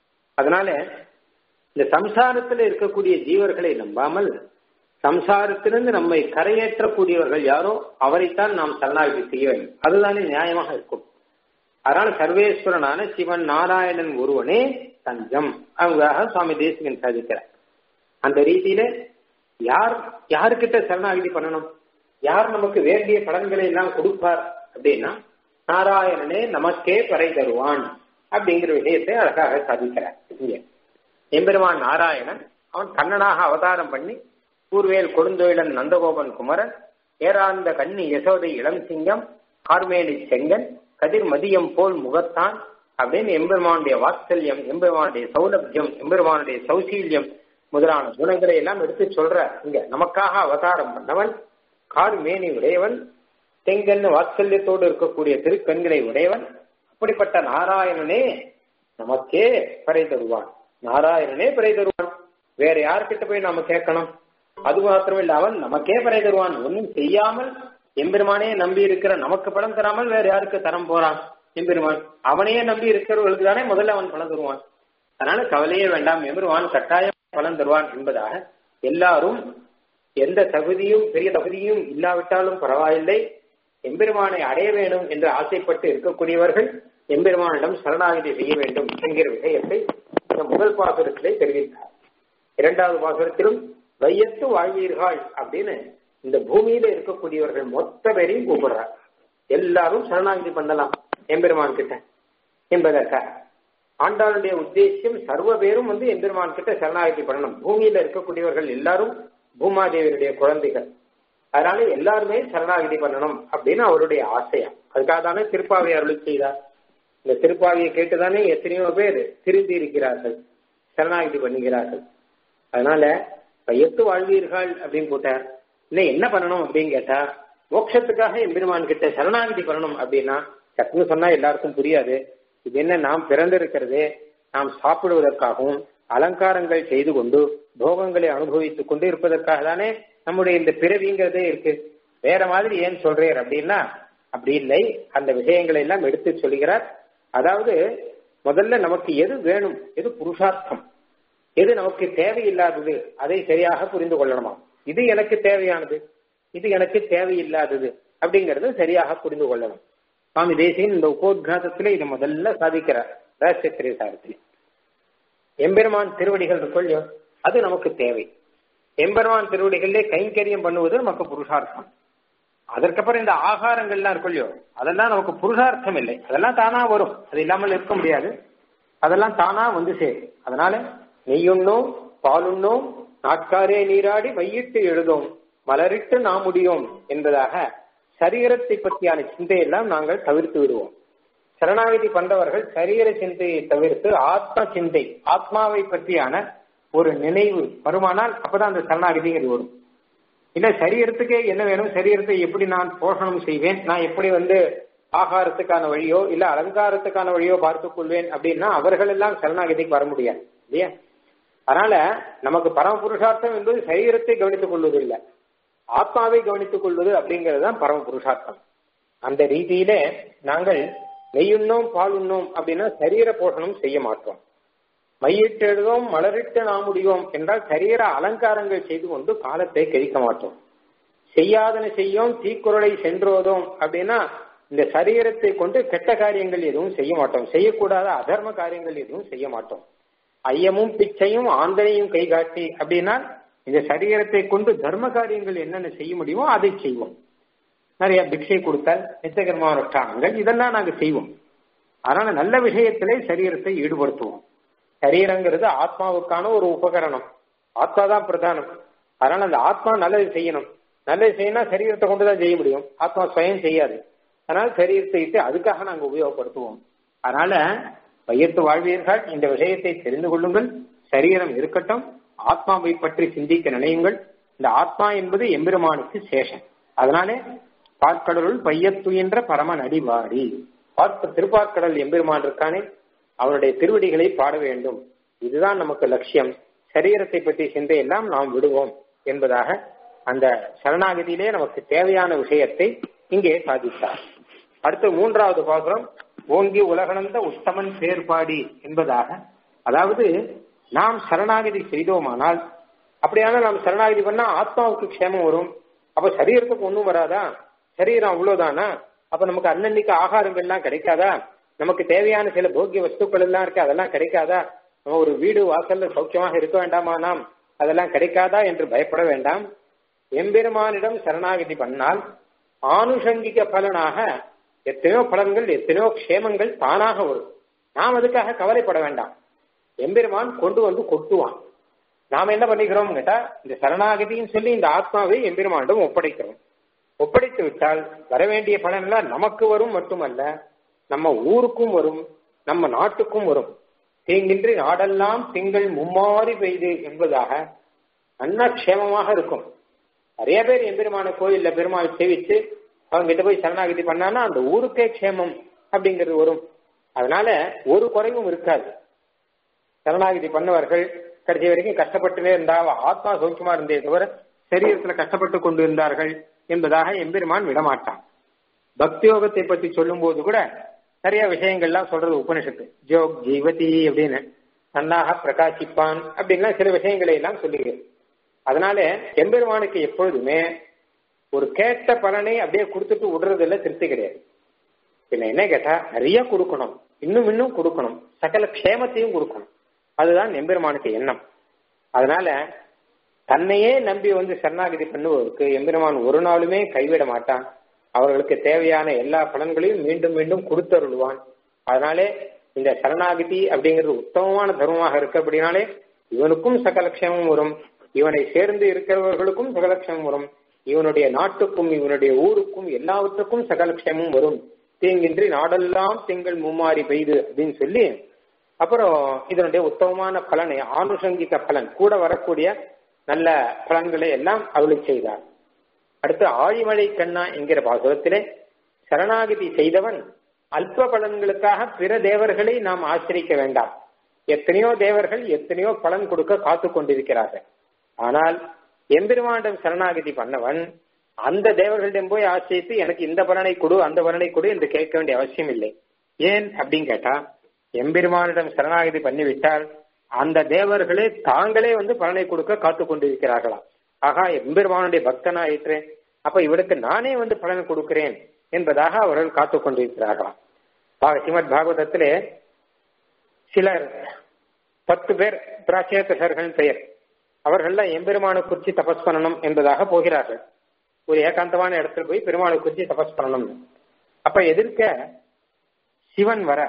அதனால இந்த சம்சாரத்தில் இருக்கக்கூடிய ஜீவர்களை நம்பாமல் சம்சாரத்திலிருந்து நம்மை கரையேற்றக்கூடியவர்கள் யாரோ அவரைத்தான் நாம் சரணாகதி செய்ய வேண்டும் அதுதானே நியாயமாக இருக்கும் அதனால சர்வேஸ்வரனான சிவன் நாராயணன் ஒருவனே தஞ்சம் அவங்களாக சுவாமி தேசிகன் சாதிக்கிறார் அந்த ரீதியில யார் யாருக்கிட்ட சரணாகதி பண்ணணும் யார் நமக்கு வேண்டிய பலன்களை எல்லாம் கொடுப்பார் அப்படின்னா நாராயணனே நமக்கே பறை தருவான் அப்படிங்கிற விஷயத்தை அழகாக சாதிக்கிறார் இங்க எம்பெருமான் நாராயணன் அவன் கண்ணனாக அவதாரம் பண்ணி கூர்வேல் கொடுந்தொழிலன் நந்தகோபன் குமரன் ஏராந்த கண்ணி யசோதை இளம் சிங்கம் கார்மேனி செங்கன் கதிர் மதியம் போல் முகத்தான் அப்படின்னு எம்பெருமானுடைய வாத்சல்யம் எம்பெருமானுடைய சௌலபியம் எம்பெருமானுடைய சௌசீல்யம் முதலான குணங்களை எல்லாம் எடுத்து சொல்ற இங்க நமக்காக அவதாரம் பண்ணவன் கார் மேனி உடையவன் செங்கன் வாத்சல்யத்தோடு இருக்கக்கூடிய திருக்கண்களை உடையவன் அப்படிப்பட்ட நாராயணனே நமக்கே பறை தருவான் நாராயணனே பறை தருவான் வேற யார்கிட்ட போய் நாம கேட்கணும் அது மாத்திரமில்ல அவன் நமக்கே பறை தருவான் ஒன்னும் செய்யாமல் எம்பெருமானே நம்பி இருக்கிற நமக்கு பலம் தராமல் வேற யாருக்கு தரம் போறான் எம்பெருமான் அவனையே நம்பி இருக்கிறவர்களுக்கு தானே முதல்ல அவன் பலம் தருவான் அதனால கவலையே வேண்டாம் எம்பெருமான் கட்டாயம் பலன் தருவான் என்பதாக எல்லாரும் எந்த தகுதியும் பெரிய தகுதியும் இல்லாவிட்டாலும் பரவாயில்லை எம்பெருமானை அடைய வேண்டும் என்று ஆசைப்பட்டு இருக்கக்கூடியவர்கள் எம்பெருமானிடம் சரணாகதி செய்ய வேண்டும் என்கிற விஷயத்தை இந்த முதல் பாசுரத்திலே தெரிவித்தார் இரண்டாவது பாசுரத்திலும் வையத்து வாழ்வீர்கள் அப்படின்னு இந்த பூமியில இருக்கக்கூடியவர்கள் மொத்த பேரையும் கூப்பிடுறார் எல்லாரும் சரணாகதி பண்ணலாம் எம்பெருமான் கிட்ட என்பதற்காக ஆண்டாளுடைய உத்தேசியம் சர்வ பேரும் வந்து எம்பெருமான் கிட்ட சரணாகதி பண்ணணும் பூமியில இருக்கக்கூடியவர்கள் எல்லாரும் பூமாதேவியருடைய குழந்தைகள் அதனால எல்லாருமே சரணாகதி பண்ணணும் அப்படின்னு அவருடைய ஆசையா அதுக்காக தானே திருப்பாவை அருள் செய்தார் இந்த திருப்பாவியை கேட்டுதானே எத்தனையோ பேர் திருந்தி இருக்கிறார்கள் சரணாகதி பண்ணுகிறார்கள் அதனால பையத்து வாழ்வீர்கள் அப்படின்னு போட்டார் இன்னும் என்ன பண்ணணும் அப்படின்னு கேட்டா மோட்சத்துக்காக எம்பெருமான் கிட்ட சரணாகதி பண்ணணும் அப்படின்னா சட்டுன்னு சொன்னா எல்லாருக்கும் புரியாது இது என்ன நாம் பிறந்திருக்கிறது நாம் சாப்பிடுவதற்காகவும் அலங்காரங்கள் செய்து கொண்டு போகங்களை அனுபவித்துக் கொண்டு இருப்பதற்காக தானே நம்முடைய இந்த பிறவிங்கிறதே இருக்கு வேற மாதிரி ஏன் சொல்றேன் அப்படின்னா அப்படி இல்லை அந்த விஷயங்களை எல்லாம் எடுத்து சொல்கிறார் அதாவது முதல்ல நமக்கு எது வேணும் எது புருஷார்த்தம் எது நமக்கு தேவையில்லாதது அதை சரியாக புரிந்து கொள்ளணுமா இது எனக்கு தேவையானது இது எனக்கு தேவையில்லாதது அப்படிங்கறது சரியாக புரிந்து கொள்ளணும் சுவாமி தேசியன் இந்த உபோத்காதத்துல இதை முதல்ல சாதிக்கிறார் ரகசிய திரைசாரத்தில் எம்பெருமான் திருவடிகள் இருக்கொள்ளியோ அது நமக்கு தேவை எம்பெருமான் திருவடிகளிலே கைங்கரியம் பண்ணுவது நமக்கு புருஷார்த்தம் அதற்கப்புறம் இந்த ஆகாரங்கள்லாம் இருக்கொள்ளியோ அதெல்லாம் நமக்கு புருஷார்த்தம் இல்லை அதெல்லாம் தானா வரும் அது இல்லாமல் இருக்க முடியாது அதெல்லாம் தானா வந்து சேரும் அதனால நெய்யுண்ணோம் பாலுண்ணோம் நாட்காரே நீராடி மையிட்டு எழுதோம் மலரிட்டு நாம் முடியோம் என்பதாக சரீரத்தை பற்றியான சிந்தையெல்லாம் நாங்கள் தவிர்த்து விடுவோம் சரணாகதி பண்றவர்கள் சரீர சிந்தையை தவிர்த்து ஆத்ம சிந்தை ஆத்மாவை பற்றியான ஒரு நினைவு வருமானால் அப்பதான் அந்த சரணாகதிங்கிறது வரும் இல்ல சரீரத்துக்கே என்ன வேணும் சரீரத்தை எப்படி நான் போஷணம் செய்வேன் நான் எப்படி வந்து ஆகாரத்துக்கான வழியோ இல்ல அலங்காரத்துக்கான வழியோ பார்த்துக் கொள்வேன் அப்படின்னா அவர்கள் எல்லாம் சரணாகதிக்கு வர முடியாது இல்லையா அதனால நமக்கு பரம புருஷார்த்தம் என்பது சரீரத்தை கவனித்துக் கொள்வது இல்லை ஆத்மாவை கவனித்துக் கொள்வது அப்படிங்கிறது தான் பரம புருஷார்த்தம் அந்த ரீதியிலே நாங்கள் நெய்யுண்ணோம் பால் உண்ணோம் அப்படின்னா சரீர போஷணம் செய்ய மாட்டோம் மையிட்டு எழுதோம் மலரிட்டு நாம் முடியோம் என்றால் சரீர அலங்காரங்கள் செய்து கொண்டு காலத்தை கழிக்க மாட்டோம் செய்யாதன செய்யோம் தீக்குறளை சென்றோதோம் அப்படின்னா இந்த சரீரத்தை கொண்டு கெட்ட காரியங்கள் எதுவும் செய்ய மாட்டோம் செய்யக்கூடாத அதர்ம காரியங்கள் எதுவும் செய்ய மாட்டோம் ஐயமும் பிச்சையும் ஆந்தனையும் கை காட்டி அப்படின்னா இந்த சரீரத்தை கொண்டு தர்ம காரியங்கள் என்னென்ன செய்ய முடியுமோ அதை செய்வோம் நிறைய பிக்ஷை கொடுத்தால் நிச்சயகர்மானுஷ்டானங்கள் இதெல்லாம் நாங்க செய்வோம் அதனால நல்ல விஷயத்திலே சரீரத்தை ஈடுபடுத்துவோம் சரீரங்கிறது ஆத்மாவுக்கான ஒரு உபகரணம் ஆத்மா தான் பிரதானம் அதனால அந்த ஆத்மா நல்லது செய்யணும் நல்லது செய்யணும் சரீரத்தை கொண்டுதான் செய்ய முடியும் ஆத்மா சுயம் செய்யாது அதனால சரீரத்தை இட்டு அதுக்காக நாங்க உபயோகப்படுத்துவோம் அதனால வையத்து வாழ்வீர்கள் இந்த விஷயத்தை தெரிந்து கொள்ளுங்கள் சரீரம் இருக்கட்டும் ஆத்மாவை பற்றி சிந்திக்க நினையுங்கள் இந்த ஆத்மா என்பது எம்பெருமானுக்கு சேஷன் அதனாலே பாற்கடலுள் பையத்துயின்ற பரம நடிவாடி பார்க்க திருப்பாற்கடல் எம்பெருமான் இருக்கானே அவருடைய திருவடிகளை பாட வேண்டும் இதுதான் நமக்கு லட்சியம் சரீரத்தை பற்றி சிந்தையெல்லாம் நாம் விடுவோம் என்பதாக அந்த சரணாகதியிலே நமக்கு தேவையான விஷயத்தை இங்கே சாதித்தார் அடுத்து மூன்றாவது பாசுரம் ஓங்கி உலகளந்த உத்தமன் பேர்பாடி என்பதாக அதாவது நாம் சரணாகதி செய்தோமானால் அப்படியான நாம் சரணாகதி பண்ணா ஆத்மாவுக்கு க்ஷேமம் வரும் அப்ப சரீரத்துக்கு ஒண்ணும் வராதா சரீரம் அவ்வளவுதானா அப்ப நமக்கு அன்னன்னைக்கு ஆகாரங்கள்லாம் கிடைக்காதா நமக்கு தேவையான சில போக்கிய வஸ்துக்கள் எல்லாம் இருக்கு அதெல்லாம் கிடைக்காதா நம்ம ஒரு வீடு வாசல்ல சௌக்கியமாக இருக்க வேண்டாமா நாம் அதெல்லாம் கிடைக்காதா என்று பயப்பட வேண்டாம் எம்பெருமானிடம் சரணாகதி பண்ணால் ஆனுஷங்கிக பலனாக எத்தனையோ பலன்கள் எத்தனையோ க்ஷேமங்கள் தானாக வரும் நாம் அதுக்காக கவலைப்பட வேண்டாம் எம்பெருமான் கொண்டு வந்து கொட்டுவான் நாம் என்ன பண்ணிக்கிறோம் கேட்டா இந்த சரணாகதின்னு சொல்லி இந்த ஆத்மாவை எம்பெருமானிடம் ஒப்படைக்கிறோம் ஒப்படைத்து விட்டால் வர வேண்டிய பலன் எல்லாம் நமக்கு வரும் மட்டுமல்ல நம்ம ஊருக்கும் வரும் நம்ம நாட்டுக்கும் வரும் தீங்கின்றி நாடெல்லாம் திங்கள் மும்மாறி பெய்து என்பதாக நல்ல க்ஷேமமாக இருக்கும் நிறைய பேர் எம்பெருமான கோயில்ல பெருமாள் சேவிச்சு அவங்க கிட்ட போய் சரணாகதி பண்ணானா அந்த ஊருக்கே க்ஷேமம் அப்படிங்கிறது வரும் அதனால ஒரு குறைவும் இருக்காது சரணாகதி பண்ணவர்கள் கடைசி வரைக்கும் கஷ்டப்பட்டுவே இருந்தா ஆத்மா சௌக்கியமா இருந்தே தவிர சரீரத்துல கஷ்டப்பட்டு கொண்டு இருந்தார்கள் என்பதாக எம்பெருமான் விடமாட்டான் பக்தியோகத்தை பற்றி சொல்லும் போது கூட நிறைய விஷயங்கள்லாம் சொல்றது உபனிஷத்து ஜோக் ஜீவதி அப்படின்னு நன்னாக பிரகாசிப்பான் அப்படின்லாம் சில விஷயங்களை எல்லாம் சொல்லுகிறது அதனால எம்பெருமானுக்கு எப்பொழுதுமே ஒரு கேட்ட பலனை அப்படியே கொடுத்துட்டு விடுறதுல திருப்தி கிடையாது பின்ன என்ன கேட்டா நிறைய கொடுக்கணும் இன்னும் இன்னும் கொடுக்கணும் சகல க்ஷேமத்தையும் கொடுக்கணும் அதுதான் எம்பெருமானுக்கு எண்ணம் அதனால தன்னையே நம்பி வந்து சரணாகதி பண்ணுவதற்கு எம்பெருமான் ஒரு நாளுமே கைவிட மாட்டான் அவர்களுக்கு தேவையான எல்லா பலன்களையும் மீண்டும் மீண்டும் கொடுத்தருள்வான் அதனாலே இந்த சரணாகதி அப்படிங்கிறது உத்தமமான தர்மமாக இருக்கு அப்படின்னாலே இவனுக்கும் சகலட்சமும் வரும் இவனை சேர்ந்து இருக்கிறவர்களுக்கும் சகலட்சமும் வரும் இவனுடைய நாட்டுக்கும் இவனுடைய ஊருக்கும் எல்லாவற்றுக்கும் சகலட்சமும் வரும் தீங்கின்றி நாடெல்லாம் திங்கள் மும்மாறி பெய்து அப்படின்னு சொல்லி அப்புறம் இதனுடைய உத்தமமான பலனை ஆனுஷங்கிக பலன் கூட வரக்கூடிய நல்ல பலன்களை எல்லாம் அருளி செய்தார் அடுத்து ஆழிமழை கண்ணா என்கிற பாசுரத்திலே சரணாகதி செய்தவன் அல்ப பலன்களுக்காக பிற தேவர்களை நாம் ஆசிரிக்க வேண்டாம் எத்தனையோ தேவர்கள் எத்தனையோ பலன் கொடுக்க காத்து கொண்டிருக்கிறார்கள் ஆனால் எம்பெருமானிடம் சரணாகதி பண்ணவன் அந்த தேவர்களிடம் போய் ஆசிரித்து எனக்கு இந்த பலனை கொடு அந்த பலனை கொடு என்று கேட்க வேண்டிய அவசியம் இல்லை ஏன் அப்படின்னு கேட்டா எம்பெருமானிடம் சரணாகதி பண்ணிவிட்டால் அந்த தேவர்களே தாங்களே வந்து பலனை கொடுக்க காத்து கொண்டிருக்கிறார்களாம் ஆகா எம்பெருமானுடைய பக்தனாயிற்றேன் அப்ப இவருக்கு நானே வந்து பலன் கொடுக்கிறேன் என்பதாக அவர்கள் காத்து கொண்டிருக்கிறார்களாம் ஸ்ரீமத் பாகவதத்திலே சிலர் பத்து பேர் பிராச்சேதர்கள் பெயர் அவர்கள்லாம் எம்பெருமானை குறிச்சி தபஸ் பண்ணணும் என்பதாக போகிறார்கள் ஒரு ஏகாந்தமான இடத்துல போய் பெருமாளை குறிச்சி தபஸ் பண்ணணும் அப்ப எதிர்க்க சிவன் வர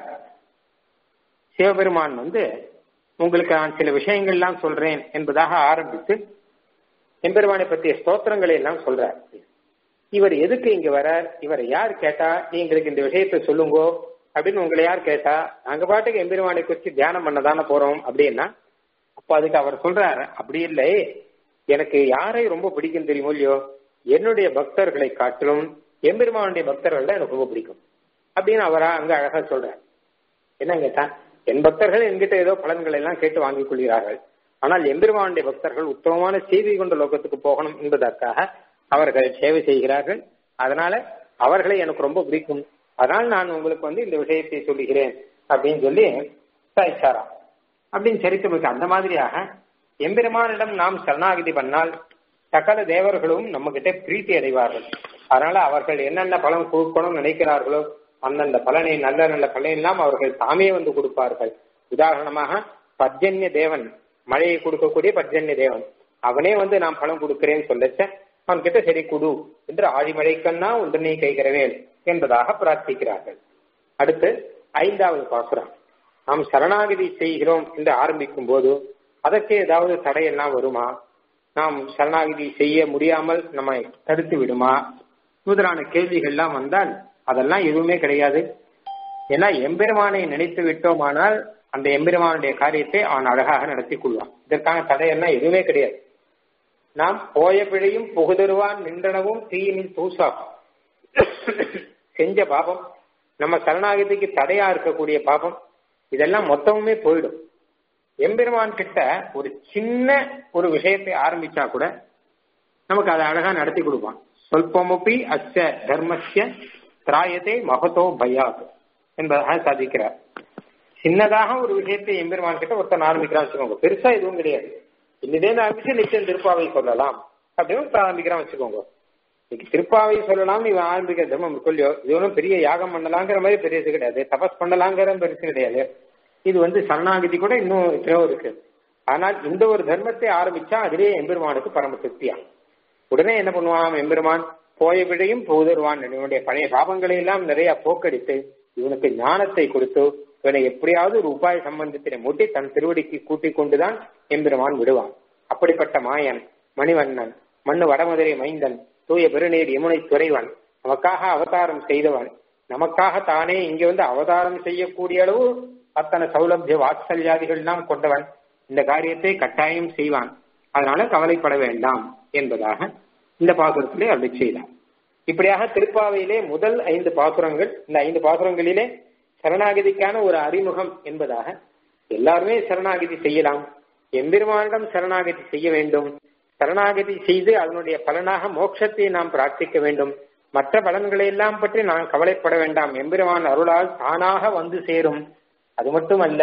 சிவபெருமான் வந்து உங்களுக்கு நான் சில விஷயங்கள்லாம் சொல்றேன் என்பதாக ஆரம்பித்து எம்பெருமானை பற்றிய ஸ்தோத்திரங்களை எல்லாம் சொல்றார் இவர் எதுக்கு இங்க வர இவர் யார் கேட்டா எங்களுக்கு இந்த விஷயத்தை சொல்லுங்கோ அப்படின்னு உங்களை யார் கேட்டா நாங்க பாட்டுக்கு எம்பெருமானை குறித்து தியானம் பண்ணதானே போறோம் அப்படின்னா அப்ப அதுக்கு அவர் சொல்றாரு அப்படி இல்லை எனக்கு யாரை ரொம்ப பிடிக்கும் தெரியுமோ இல்லையோ என்னுடைய பக்தர்களை காட்டிலும் எம்பெருமானுடைய பக்தர்கள் தான் எனக்கு ரொம்ப பிடிக்கும் அப்படின்னு அவரா அங்க அழகா சொல்றார் என்ன கேட்டா என் பக்தர்கள் என்கிட்ட ஏதோ பலன்களை எல்லாம் கேட்டு வாங்கிக் கொள்கிறார்கள் ஆனால் எம்பெருமானுடைய பக்தர்கள் உத்தமமான செய்தி கொண்ட லோகத்துக்கு போகணும் என்பதற்காக அவர்கள் சேவை செய்கிறார்கள் அதனால அவர்களை எனக்கு ரொம்ப பிடிக்கும் அதனால் நான் உங்களுக்கு வந்து இந்த விஷயத்தை சொல்லுகிறேன் அப்படின்னு சொல்லி சாய்ச்சாரா அப்படின்னு சரித்திரம் அந்த மாதிரியாக எம்பெருமானிடம் நாம் சரணாகதி பண்ணால் சகல தேவர்களும் நம்ம கிட்ட பிரீத்தி அடைவார்கள் அதனால அவர்கள் என்னென்ன பலன் கொடுக்கணும்னு நினைக்கிறார்களோ அந்தந்த பலனை நல்ல நல்ல பலனை எல்லாம் அவர்கள் தாமே வந்து கொடுப்பார்கள் உதாரணமாக பர்ஜன்ய தேவன் மழையை கொடுக்கக்கூடிய பர்ஜன்ய தேவன் அவனே வந்து நான் பலன் கொடுக்கிறேன்னு சொல்லச்ச அவன் கிட்ட சரி குடு என்று ஆழிமழைக்கண்ணா ஒன்று நீ கைகிறவேல் என்பதாக பிரார்த்திக்கிறார்கள் அடுத்து ஐந்தாவது பாசுரம் நாம் சரணாகதி செய்கிறோம் என்று ஆரம்பிக்கும் போது அதற்கு ஏதாவது தடையெல்லாம் வருமா நாம் சரணாகதி செய்ய முடியாமல் நம்மை தடுத்து விடுமா முதலான கேள்விகள்லாம் வந்தால் அதெல்லாம் எதுவுமே கிடையாது ஏன்னா எம்பெருமானை நினைத்து விட்டோமானால் அந்த எம்பெருமானுடைய காரியத்தை அவன் அழகாக நடத்தி கொள்வான் இதற்கான தடையெல்லாம் எதுவுமே கிடையாது நாம் போய பிழையும் புகுதருவான் நின்றனவும் தீயினில் தூசாகும் செஞ்ச பாபம் நம்ம சரணாகதிக்கு தடையா இருக்கக்கூடிய பாபம் இதெல்லாம் மொத்தமுமே போயிடும் எம்பெருமான் கிட்ட ஒரு சின்ன ஒரு விஷயத்தை ஆரம்பிச்சா கூட நமக்கு அதை அழகா நடத்தி கொடுப்பான் சொல்பமுப்பி அச்ச தர்மஸ்ய திராயத்தை மகத்தோ பயாது என்பதாக சாதிக்கிறார் சின்னதாக ஒரு விஷயத்தை எம்பெருமான் கிட்ட ஒருத்தன் ஆரம்பிக்கிறான் வச்சுக்கோங்க பெருசா எதுவும் கிடையாது இன்னிதேன்னு ஆரம்பிச்சு நிச்சயம் திருப்பாவை சொல்லலாம் அப்படின்னு ஆரம்பிக்கிறான் வச்சுக்கோங்க இன்னைக்கு திருப்பாவை சொல்லலாம் இவன் ஆரம்பிக்கிற தர்மம் கொல்லியோ இது ஒன்றும் பெரிய யாகம் பண்ணலாங்கிற மாதிரி பெருசு கிடையாது தபஸ் பண்ணலாங்கிற பெருசு கிடையாது இது வந்து சரணாகதி கூட இன்னும் எத்தனையோ இருக்கு ஆனால் இந்த ஒரு தர்மத்தை ஆரம்பிச்சா அதிலே எம்பெருமானுக்கு பரம திருப்தியா உடனே என்ன பண்ணுவான் எம்பெருமான் போய விடையும் போதருவான் இவனுடைய பழைய பாவங்களை எல்லாம் நிறைய போக்கடித்து இவனுக்கு ஞானத்தை கொடுத்து இவனை எப்படியாவது ஒரு உபாய சம்பந்தத்தினை மூட்டி தன் திருவடிக்கு கூட்டிக் கொண்டுதான் எம்பெருமான் விடுவான் அப்படிப்பட்ட மாயன் மணிவண்ணன் மண்ணு வடமதுரை மைந்தன் தூய பெருநீர் யமுனை துறைவன் நமக்காக அவதாரம் செய்தவன் நமக்காக தானே இங்க வந்து அவதாரம் செய்யக்கூடிய அளவு அத்தனை சௌலபிய வாத்சல்யாதிகள் எல்லாம் கொண்டவன் இந்த காரியத்தை கட்டாயம் செய்வான் அதனால கவலைப்பட வேண்டாம் என்பதாக இந்த பாசுரத்திலே அருளி செய்தார் இப்படியாக திருப்பாவையிலே முதல் ஐந்து பாசுரங்கள் இந்த ஐந்து பாசுரங்களிலே சரணாகதிக்கான ஒரு அறிமுகம் என்பதாக எல்லாருமே சரணாகதி செய்யலாம் எம்பெருமானிடம் சரணாகதி செய்ய வேண்டும் சரணாகதி செய்து அதனுடைய பலனாக மோட்சத்தை நாம் பிரார்த்திக்க வேண்டும் மற்ற பலன்களை எல்லாம் பற்றி நாம் கவலைப்பட வேண்டாம் எம்பெருமான் அருளால் தானாக வந்து சேரும் அது மட்டுமல்ல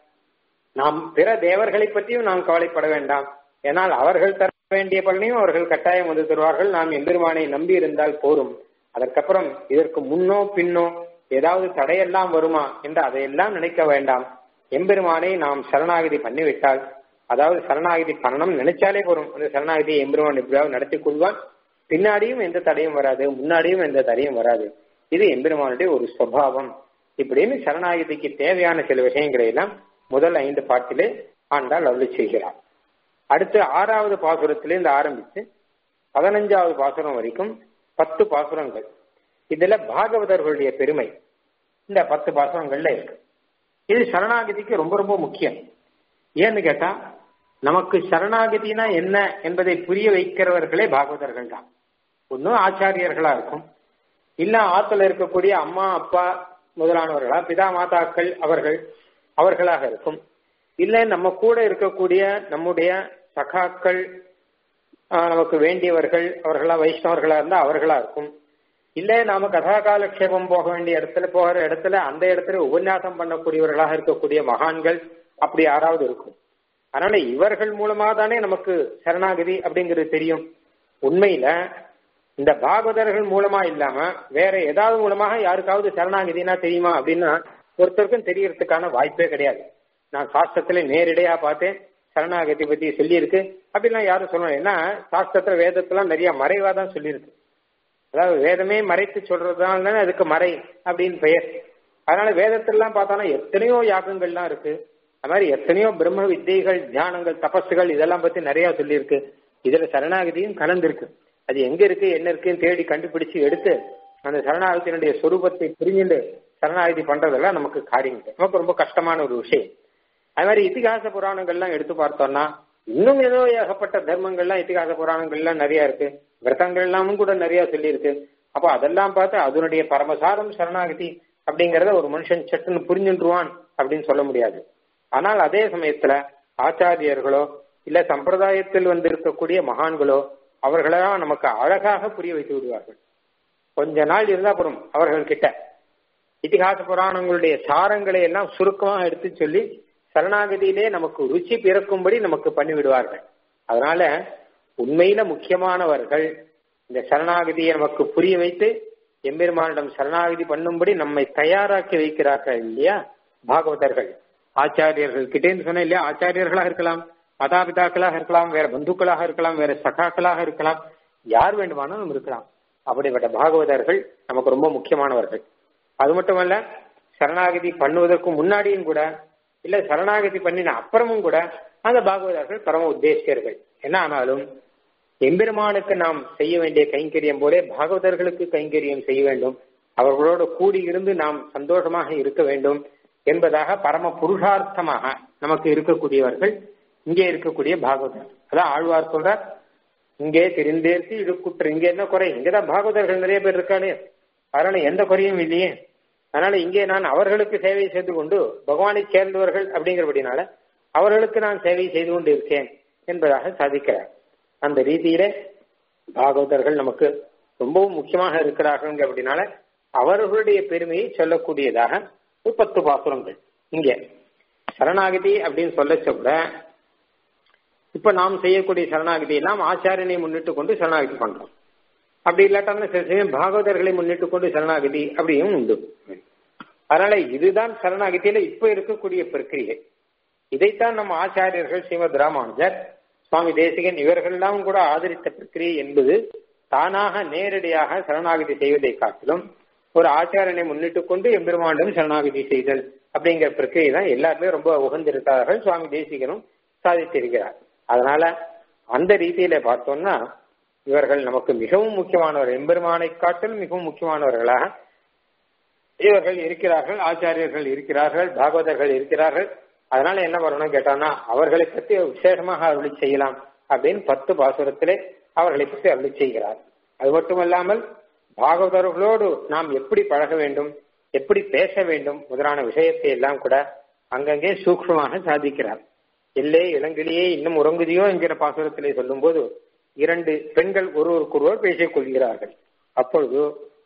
நாம் பிற தேவர்களை பற்றியும் நாம் கவலைப்பட வேண்டாம் ஏனால் அவர்கள் தர வேண்டிய பலனையும் அவர்கள் கட்டாயம் வந்து தருவார்கள் நாம் எம்பெருமானை நம்பி இருந்தால் போரும் அதற்கப்புறம் இதற்கு முன்னோ பின்னோ ஏதாவது தடையெல்லாம் வருமா என்று அதையெல்லாம் நினைக்க வேண்டாம் எம்பெருமானை நாம் சரணாகதி பண்ணிவிட்டால் அதாவது சரணாகதி பண்ணணும் நினைச்சாலே போரும் அந்த சரணாகதியை எம்பெருமான் எப்படியாவது நடத்தி கொள்வான் பின்னாடியும் எந்த தடையும் வராது முன்னாடியும் எந்த தடையும் வராது இது எம்பெருமானுடைய ஒரு சுவாவம் இப்படின்னு சரணாகதிக்கு தேவையான சில விஷயங்களை எல்லாம் முதல் ஐந்து பாட்டிலே ஆண்டாள் அருளி செய்கிறார் அடுத்து ஆறாவது பாசுரத்திலிருந்து ஆரம்பித்து பதினஞ்சாவது பாசுரம் வரைக்கும் பத்து பாசுரங்கள் இதுல பாகவதர்களுடைய பெருமை இந்த பத்து பாசுரங்கள்ல இருக்கு இது சரணாகதிக்கு ரொம்ப ரொம்ப முக்கியம் ஏன்னு கேட்டா நமக்கு சரணாகதினா என்ன என்பதை புரிய வைக்கிறவர்களே பாகவதர்கள் தான் ஒன்னும் ஆச்சாரியர்களா இருக்கும் இல்ல ஆத்துல இருக்கக்கூடிய அம்மா அப்பா முதலானவர்களா பிதா மாதாக்கள் அவர்கள் அவர்களாக இருக்கும் இல்ல நம்ம கூட இருக்கக்கூடிய நம்முடைய சகாக்கள் நமக்கு வேண்டியவர்கள் அவர்களா வைஷ்ணவர்களா இருந்தா அவர்களா இருக்கும் இல்ல நாம கதா காலக்ஷேபம் போக வேண்டிய இடத்துல போகிற இடத்துல அந்த இடத்துல உபன்யாசம் பண்ணக்கூடியவர்களாக இருக்கக்கூடிய மகான்கள் அப்படி யாராவது இருக்கும் அதனால இவர்கள் மூலமா தானே நமக்கு சரணாகதி அப்படிங்கிறது தெரியும் உண்மையில இந்த பாகவதர்கள் மூலமா இல்லாம வேற ஏதாவது மூலமாக யாருக்காவது சரணாகதினா தெரியுமா அப்படின்னா ஒருத்தருக்கும் தெரியறதுக்கான வாய்ப்பே கிடையாது நான் சாஸ்திரத்துல நேரடியா பார்த்தேன் சரணாகதி பத்தி சொல்லியிருக்கு அப்படிலாம் யாரும் சொல்லணும் ஏன்னா சாஸ்திரத்துல வேதத்துல நிறைய மறைவா தான் சொல்லியிருக்கு அதாவது வேதமே மறைத்து சொல்றதுனால தானே அதுக்கு மறை அப்படின்னு பெயர் அதனால வேதத்திலாம் பார்த்தாலும் எத்தனையோ யாகங்கள்லாம் இருக்கு அது மாதிரி எத்தனையோ பிரம்ம வித்தைகள் தியானங்கள் தபஸுகள் இதெல்லாம் பத்தி நிறைய சொல்லியிருக்கு இதுல சரணாகதியும் கலந்துருக்கு அது எங்க இருக்கு என்ன இருக்குன்னு தேடி கண்டுபிடிச்சு எடுத்து அந்த சரணாகத்தினுடைய சொரூபத்தை புரிஞ்சுட்டு சரணாகதி பண்றதெல்லாம் நமக்கு காரியம் நமக்கு ரொம்ப கஷ்டமான ஒரு விஷயம் அது மாதிரி இத்திகாச புராணங்கள்லாம் எடுத்து பார்த்தோம்னா இன்னும் ஏதோ ஏகப்பட்ட தர்மங்கள்லாம் இத்திகாச புராணங்கள்லாம் நிறைய இருக்கு விரதங்கள் எல்லாமும் கூட நிறைய சொல்லியிருக்கு அப்போ அதெல்லாம் பார்த்து அதனுடைய பரமசாரம் சரணாகதி அப்படிங்கறத ஒரு மனுஷன் சட்டுன்னு புரிஞ்சுருவான் அப்படின்னு சொல்ல முடியாது ஆனால் அதே சமயத்துல ஆச்சாரியர்களோ இல்ல சம்பிரதாயத்தில் வந்து இருக்கக்கூடிய மகான்களோ அவர்களெல்லாம் நமக்கு அழகாக புரிய வைத்து விடுவார்கள் கொஞ்ச நாள் இருந்தா அப்புறம் அவர்கள் கிட்ட இத்திகாச புராணங்களுடைய சாரங்களை எல்லாம் சுருக்கமாக எடுத்து சொல்லி சரணாகதியிலே நமக்கு ருச்சி பிறக்கும்படி நமக்கு பண்ணிவிடுவார்கள் அதனால உண்மையில முக்கியமானவர்கள் இந்த சரணாகதியை நமக்கு புரிய வைத்து எம்பெருமானிடம் சரணாகதி பண்ணும்படி நம்மை தயாராக்கி வைக்கிறார்கள் இல்லையா பாகவதர்கள் ஆச்சாரியர்கள் கிட்டேன்னு சொன்ன இல்லையா ஆச்சாரியர்களாக இருக்கலாம் மதாபிதாக்களாக இருக்கலாம் வேற பந்துக்களாக இருக்கலாம் வேற சகாக்களாக இருக்கலாம் யார் வேண்டுமானாலும் இருக்கலாம் அப்படிப்பட்ட பாகவதர்கள் நமக்கு ரொம்ப முக்கியமானவர்கள் அது மட்டுமல்ல சரணாகதி பண்ணுவதற்கு முன்னாடியும் கூட இல்ல சரணாகதி பண்ணின அப்புறமும் கூட அந்த பாகவதர்கள் பரம உத்தேசியர்கள் என்ன ஆனாலும் எம்பெருமானுக்கு நாம் செய்ய வேண்டிய கைங்கரியம் போலே பாகவதர்களுக்கு கைங்கரியம் செய்ய வேண்டும் அவர்களோடு கூடி இருந்து நாம் சந்தோஷமாக இருக்க வேண்டும் என்பதாக பரம புருஷார்த்தமாக நமக்கு இருக்கக்கூடியவர்கள் இங்கே இருக்கக்கூடிய பாகவதர் அதான் ஆழ்வார் சொல்றார் இங்கே தெரிந்தேர்த்து இது குற்றம் இங்க என்ன குறை இங்கதான் பாகவதர்கள் நிறைய பேர் இருக்காளே அதனால எந்த குறையும் இல்லையே அதனால இங்கே நான் அவர்களுக்கு சேவை செய்து கொண்டு பகவானை சேர்ந்தவர்கள் அப்படிங்கிறபடினால அவர்களுக்கு நான் சேவை செய்து கொண்டு இருக்கேன் என்பதாக சாதிக்கிறார் அந்த ரீதியிலே பாகவதர்கள் நமக்கு ரொம்பவும் முக்கியமாக இருக்கிறார்கள் அப்படின்னால அவர்களுடைய பெருமையை சொல்லக்கூடியதாக ஒரு பத்து பாசுரங்கள் இங்கே சரணாகதி அப்படின்னு சொல்லச்ச கூட இப்ப நாம் செய்யக்கூடிய சரணாகதி எல்லாம் ஆச்சாரியனை முன்னிட்டு கொண்டு சரணாகதி பண்றோம் அப்படி இல்லாட்டாலும் சில சமயம் பாகவதர்களை முன்னிட்டு கொண்டு சரணாகதி அப்படியும் உண்டு அதனால இதுதான் சரணாகதியில இப்ப இருக்கக்கூடிய பிரக்கிரியை இதைத்தான் நம்ம ஆச்சாரியர்கள் ஸ்ரீமத் ராமானுஜர் சுவாமி தேசிகன் இவர்கள்லாம் கூட ஆதரித்த பிரக்கிரியை என்பது தானாக நேரடியாக சரணாகதி செய்வதை காட்டிலும் ஒரு ஆச்சாரனை முன்னிட்டு கொண்டு எம்பெருமாண்டும் சரணாகதி செய்தல் அப்படிங்கிற பிரக்கிரியை தான் எல்லாருமே ரொம்ப உகந்திருக்கிறார்கள் சுவாமி தேசிகனும் சாதித்திருக்கிறார் அதனால அந்த ரீதியில பார்த்தோம்னா இவர்கள் நமக்கு மிகவும் முக்கியமானவர் எம்பெருமானை காட்டிலும் மிகவும் முக்கியமானவர்களாக இவர்கள் இருக்கிறார்கள் ஆச்சாரியர்கள் இருக்கிறார்கள் பாகவதர்கள் இருக்கிறார்கள் அதனால என்ன வரணும் கேட்டான்னா அவர்களை பற்றி விசேஷமாக அருளி செய்யலாம் அப்படின்னு பத்து பாசுரத்திலே அவர்களை பற்றி அருளி செய்கிறார் அது மட்டுமல்லாமல் பாகவதர்களோடு நாம் எப்படி பழக வேண்டும் எப்படி பேச வேண்டும் முதலான விஷயத்தை எல்லாம் கூட அங்கங்கே சூக்ஷமாக சாதிக்கிறார் எல்லே இளங்கிலேயே இன்னும் உறங்குதியோ என்கிற பாசுரத்திலே சொல்லும் போது இரண்டு பெண்கள் ஒருவருக்கொருவர் பேசிக் கொள்கிறார்கள் அப்பொழுது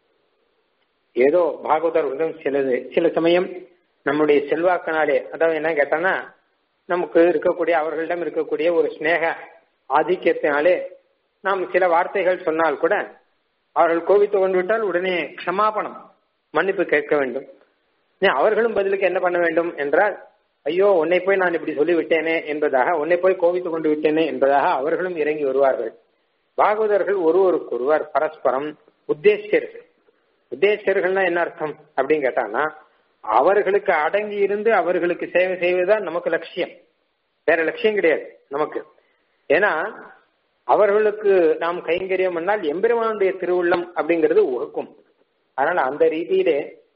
ஏதோ பாகவதர் சிலது சில சமயம் நம்முடைய செல்வாக்கினாலே அதாவது என்ன கேட்டான்னா நமக்கு இருக்கக்கூடிய அவர்களிடம் இருக்கக்கூடிய ஒரு ஸ்னேக ஆதிக்கத்தினாலே நாம் சில வார்த்தைகள் சொன்னால் கூட அவர்கள் கோபித்து கொண்டு விட்டால் உடனே க்ஷமாபணம் மன்னிப்பு கேட்க வேண்டும் அவர்களும் பதிலுக்கு என்ன பண்ண வேண்டும் என்றால் ஐயோ உன்னை போய் நான் இப்படி சொல்லிவிட்டேனே என்பதாக உன்னை போய் கோபித்து கொண்டு விட்டேனே என்பதாக அவர்களும் இறங்கி வருவார்கள் பாகவதர்கள் ஒருவருக்கொருவர் பரஸ்பரம் உத்தேசியர்கள் உத்தேசியர்கள்னா என்ன அர்த்தம் அப்படின்னு கேட்டாங்கன்னா அவர்களுக்கு அடங்கி இருந்து அவர்களுக்கு சேவை செய்வதுதான் நமக்கு லட்சியம் வேற லட்சியம் கிடையாது நமக்கு ஏன்னா அவர்களுக்கு நாம் கைங்கரியம் பண்ணால் எம்பெருமானுடைய திருவுள்ளம் அப்படிங்கிறது உகக்கும் அதனால அந்த ரீதியிலே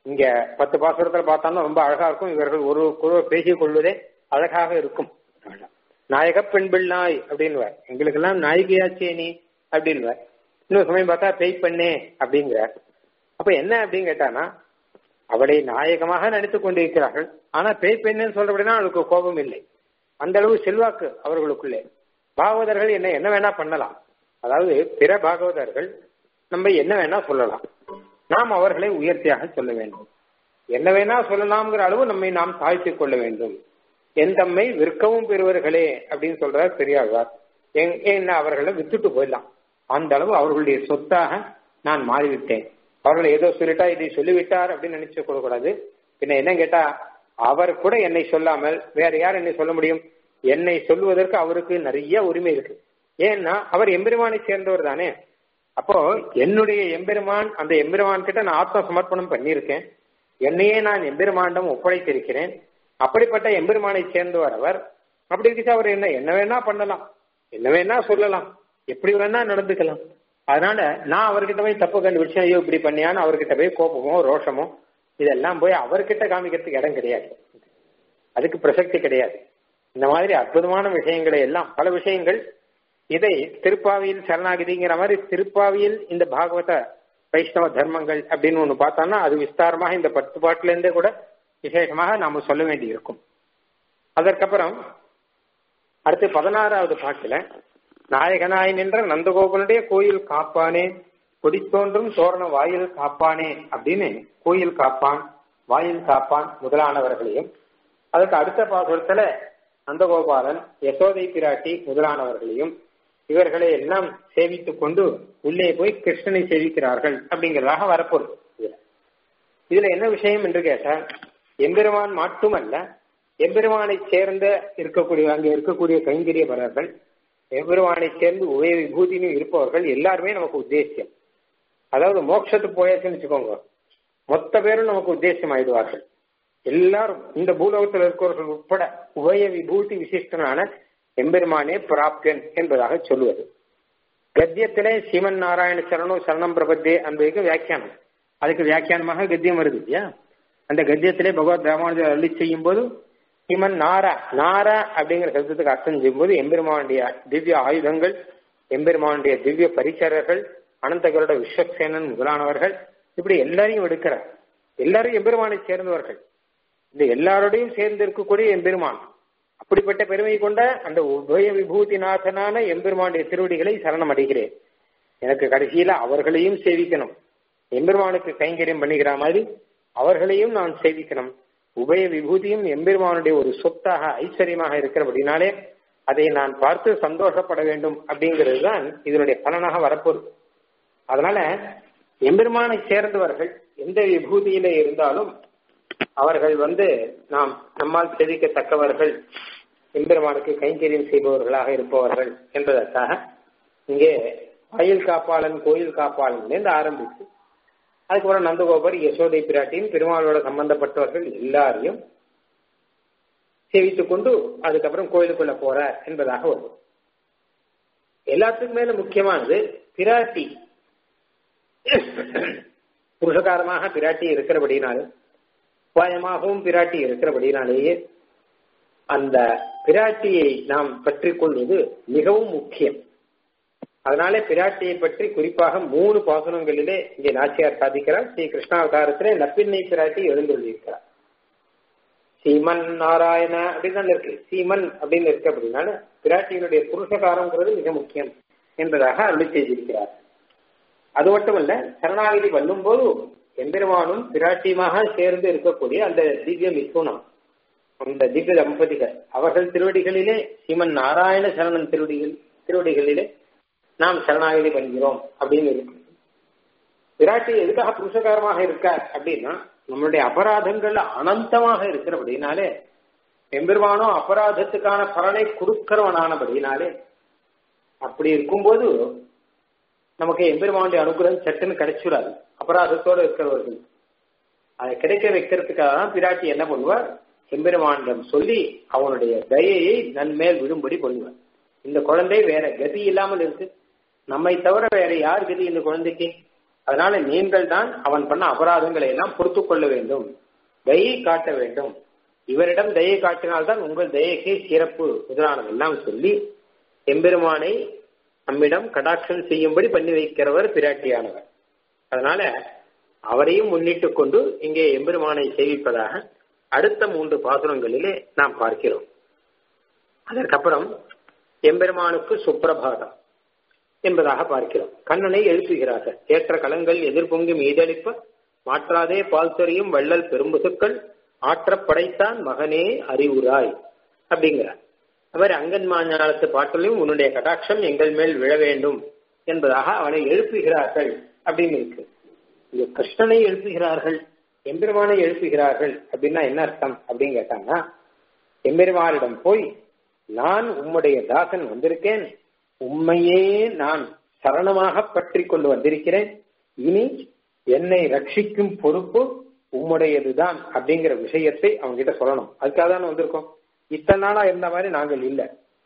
இங்க பத்து பாசுரத்துல பார்த்தோம்னா ரொம்ப அழகா இருக்கும் இவர்கள் ஒரு குழு பேசிக் கொள்வதே அழகாக இருக்கும் நாயக பெண் பிள்ளாய் அப்படின்னு எங்களுக்கெல்லாம் நாயகியாச்சே நீ அப்படின்னு இன்னொரு சமயம் பார்த்தா பேய் பண்ணே அப்படிங்கிறார் அப்ப என்ன அப்படின்னு கேட்டானா அவளை நாயகமாக நடித்துக் கொண்டிருக்கிறார்கள் ஆனா பேய் பெண்ணுன்னு சொல்றபடினா அவளுக்கு கோபம் இல்லை அந்த அளவு செல்வாக்கு அவர்களுக்குள்ளே பாகவதர்கள் என்ன என்ன வேணா பண்ணலாம் அதாவது பிற பாகவதர்கள் நம்ம என்ன வேணா சொல்லலாம் நாம் அவர்களை உயர்த்தியாக சொல்ல வேண்டும் என்ன வேணா சொல்லலாம்ங்கிற அளவு நம்மை நாம் தாழ்த்திக் கொள்ள வேண்டும் என் தம்மை விற்கவும் பெறுவர்களே அப்படின்னு சொல்றார் பெரியாழ்வார் என்ன அவர்களை வித்துட்டு போயிடலாம் அந்த அளவு அவர்களுடைய சொத்தாக நான் மாறிவிட்டேன் அவர்கள் ஏதோ சொல்லிட்டா இதை சொல்லிவிட்டார் அப்படின்னு நினைச்சு கூடாது பின்ன என்ன கேட்டா அவர் கூட என்னை சொல்லாமல் வேற யார் என்னை சொல்ல முடியும் என்னை சொல்லுவதற்கு அவருக்கு நிறைய உரிமை இருக்கு ஏன்னா அவர் எம்பெருமானை சேர்ந்தவர் தானே அப்போ என்னுடைய எம்பெருமான் அந்த எம்பெருமான் கிட்ட நான் ஆத்ம சமர்ப்பணம் பண்ணியிருக்கேன் என்னையே நான் எம்பெருமானிடம் ஒப்படைத்திருக்கிறேன் அப்படிப்பட்ட எம்பெருமானை சேர்ந்தவர் அவர் அப்படி இருந்துச்சு அவர் என்ன என்ன வேணா பண்ணலாம் என்ன வேணா சொல்லலாம் எப்படி வேணா நடந்துக்கலாம் அதனால நான் அவர்கிட்ட போய் தப்பு கண்டுபிடிச்சேன் ஐயோ இப்படி பண்ணியான்னு அவர்கிட்ட போய் கோபமோ ரோஷமோ இதெல்லாம் போய் அவர்கிட்ட காமிக்கிறதுக்கு இடம் கிடையாது அதுக்கு பிரசக்தி கிடையாது இந்த மாதிரி அற்புதமான விஷயங்களை எல்லாம் பல விஷயங்கள் இதை திருப்பாவியில் சரணாகிதிங்கிற மாதிரி திருப்பாவியில் இந்த பாகவத வைஷ்ணவ தர்மங்கள் அப்படின்னு ஒண்ணு பார்த்தோம்னா அது விஸ்தாரமாக இந்த பத்து பாட்டுல இருந்தே கூட விசேஷமாக நாம சொல்ல வேண்டி இருக்கும் அதற்கப்புறம் அடுத்து பதினாறாவது பாட்டுல நாயகனாய் நின்ற நந்தகோகுலனுடைய கோயில் காப்பானே கொடித்தோன்றும் தோரண வாயில் காப்பானே அப்படின்னு கோயில் காப்பான் வாயில் காப்பான் முதலானவர்களையும் அதுக்கு அடுத்த பாசுரத்துல நந்தகோபாலன் யசோதை பிராட்டி முதலானவர்களையும் இவர்களை எல்லாம் சேவித்துக் கொண்டு உள்ளே போய் கிருஷ்ணனை சேவிக்கிறார்கள் அப்படிங்கிறதாக வரப்போகுது இதுல இதுல என்ன விஷயம் என்று கேட்டால் எம்பெருமான் மட்டுமல்ல எம்பெருமானை சேர்ந்த இருக்கக்கூடிய அங்கே இருக்கக்கூடிய கைங்கரியவரர்கள் எம்பெருமானை சேர்ந்து உபய விபூதினு இருப்பவர்கள் எல்லாருமே நமக்கு உத்தேசியம் அதாவது மோட்சத்துக்கு போயாச்சுன்னு வச்சுக்கோங்க மொத்த பேரும் நமக்கு உத்தேசம் ஆயிடுவார்கள் எல்லாரும் இந்த பூலோகத்தில் இருக்கிறவர்கள் உட்பட உபய விபூதி விசிஷ்டனான எம்பெருமானே பிராப்தியன் என்பதாக சொல்லுவது கத்தியத்திலே சீமன் நாராயண சரணம் சரணம் பிரபத்தே என்பதுக்கு வியாக்கியானம் அதுக்கு வியாக்கியானமாக கத்தியம் வருது இல்லையா அந்த கத்தியத்திலே பகவத் ராமானுஜர் அள்ளி செய்யும் போது சீமன் நாரா நாரா அப்படிங்கிற சப்தத்துக்கு அர்த்தம் செய்யும்போது எம்பெருமானுடைய திவ்ய ஆயுதங்கள் எம்பெருமானுடைய திவ்ய பரிசரர்கள் அனந்தகரோட விஸ்வசேனன் முதலானவர்கள் இப்படி எல்லாரையும் எடுக்கிறார் எல்லாரும் எம்பெருமானை சேர்ந்தவர்கள் இந்த எல்லாரோடையும் சேர்ந்து இருக்கக்கூடிய எம்பெருமான் அப்படிப்பட்ட பெருமை கொண்ட அந்த உபய விபூதிநாதனான எம்பெருமானுடைய திருவடிகளை சரணம் அடைகிறேன் எனக்கு கடைசியில அவர்களையும் சேவிக்கணும் எம்பெருமானுக்கு கைங்கரியம் பண்ணிக்கிற மாதிரி அவர்களையும் நான் சேவிக்கணும் உபய விபூதியும் எம்பெருமானுடைய ஒரு சொத்தாக ஐஸ்வர்யமாக இருக்கிறபடினாலே அதை நான் பார்த்து சந்தோஷப்பட வேண்டும் அப்படிங்கிறது தான் இதனுடைய பலனாக வரப்போகுது அதனால எம்பெருமானை சேர்ந்தவர்கள் எந்த விபூதியில இருந்தாலும் அவர்கள் வந்து நாம் நம்மால் செதிக்கத்தக்கவர்கள் எம்பெருமானுக்கு கைங்கரியம் செய்பவர்களாக இருப்பவர்கள் என்பதற்காக இங்கே வாயில் காப்பாளன் கோயில் காப்பாளன் ஆரம்பித்து அதுக்கப்புறம் நந்தகோபர் யசோதை பிராட்டியும் பெருமாளோட சம்பந்தப்பட்டவர்கள் எல்லாரையும் சேவித்துக் கொண்டு அதுக்கப்புறம் கோயிலுக்குள்ள போற என்பதாக வரும் எல்லாத்துக்கும் மேல முக்கியமானது பிராட்டி புருஷகாரமாக பிராட்டி இருக்கிறபடினாலே உபாயமாகவும் பிராட்டி இருக்கிறபடினாலேயே அந்த பிராட்டியை நாம் பற்றி கொள்வது மிகவும் முக்கியம் அதனாலே பிராட்டியை பற்றி குறிப்பாக மூணு பாசனங்களிலே இங்கே நாச்சியார் சாதிக்கிறார் ஸ்ரீ கிருஷ்ணாவதாரத்திலே நப்பின்னை பிராட்டி எழுந்துள்ளிருக்கிறார் சீமன் நாராயண அப்படின்னு இருக்கு சீமன் அப்படின்னு இருக்கு அப்படின்னால பிராட்டியினுடைய புருஷகாரங்கிறது மிக முக்கியம் என்பதாக அருளி செய்திருக்கிறார் அது மட்டுமல்ல சரணாகிதி பண்ணும்போது எம்பெருமானும் பிராட்டியுமாக சேர்ந்து இருக்கக்கூடிய அந்த திவ்ய மிதுனம் அந்த திவ்ய தம்பதிகள் அவர்கள் திருவடிகளிலே சீமன் நாராயண சரணன் திருவடிகள் திருவடிகளிலே நாம் சரணாகதி பண்ணுகிறோம் அப்படின்னு இருக்கு விராட்டி எதுக்காக புருஷகாரமாக இருக்கார் அப்படின்னா நம்மளுடைய அபராதங்கள் அனந்தமாக இருக்கிறபடினாலே எம்பெருமானோ அபராதத்துக்கான பலனை கொடுக்கிறவனானபடினாலே அப்படி இருக்கும்போது நமக்கு எம்பெருமானுடைய அனுகிரகம் சட்டுன்னு கிடைச்சிடாது அபராதத்தோடு இருக்கிறவர்கள் அதை கிடைக்க வைக்கிறதுக்காக தான் பிராட்டி என்ன பண்ணுவார் எம்பெருமானிடம் சொல்லி அவனுடைய தயையை நன்மேல் விடும்படி பண்ணுவார் இந்த குழந்தை வேற கதி இல்லாமல் இருக்கு நம்மை தவிர வேற யார் கதி இந்த குழந்தைக்கு அதனால நீங்கள் தான் அவன் பண்ண அபராதங்களை எல்லாம் பொறுத்து கொள்ள வேண்டும் தயை காட்ட வேண்டும் இவரிடம் தயை காட்டினால்தான் உங்கள் தயைக்கு சிறப்பு முதலானதெல்லாம் சொல்லி எம்பெருமானை நம்மிடம் கடாட்சம் செய்யும்படி பண்ணி வைக்கிறவர் பிராட்டியானவர் அதனால அவரையும் முன்னிட்டு கொண்டு இங்கே எம்பெருமானை சேவிப்பதாக அடுத்த மூன்று பாசுரங்களிலே நாம் பார்க்கிறோம் அதற்கப்புறம் எம்பெருமானுக்கு சுப்பிரபாதம் என்பதாக பார்க்கிறோம் கண்ணனை எழுப்புகிறார்கள் ஏற்ற களங்கள் எதிர்பொங்கி மீதளிப்ப மாற்றாதே பால் தெரியும் வள்ளல் பெரும்புசுக்கள் ஆற்றப் படைத்தான் மகனே அறிவுராய் அப்படிங்கிறார் அவர் அங்கன் மாஞாலத்து பாட்டிலையும் உன்னுடைய கடாட்சம் எங்கள் மேல் விழ வேண்டும் என்பதாக அவனை எழுப்புகிறார்கள் அப்படின்னு இருக்கு இங்க கிருஷ்ணனை எழுப்புகிறார்கள் எம்பெருமானை எழுப்புகிறார்கள் அப்படின்னா என்ன அர்த்தம் அப்படின்னு கேட்டாங்கன்னா எம்பெருமானிடம் போய் நான் உம்முடைய தாசன் வந்திருக்கேன் உண்மையே நான் சரணமாக பற்றி கொண்டு வந்திருக்கிறேன் இனி என்னை ரட்சிக்கும் பொறுப்பு உம்முடையதுதான் அப்படிங்கிற விஷயத்தை அவங்க கிட்ட சொல்லணும் அதுக்காக தான் வந்திருக்கோம் இத்தனை நாளா இருந்த மாதிரி நாங்கள் இல்ல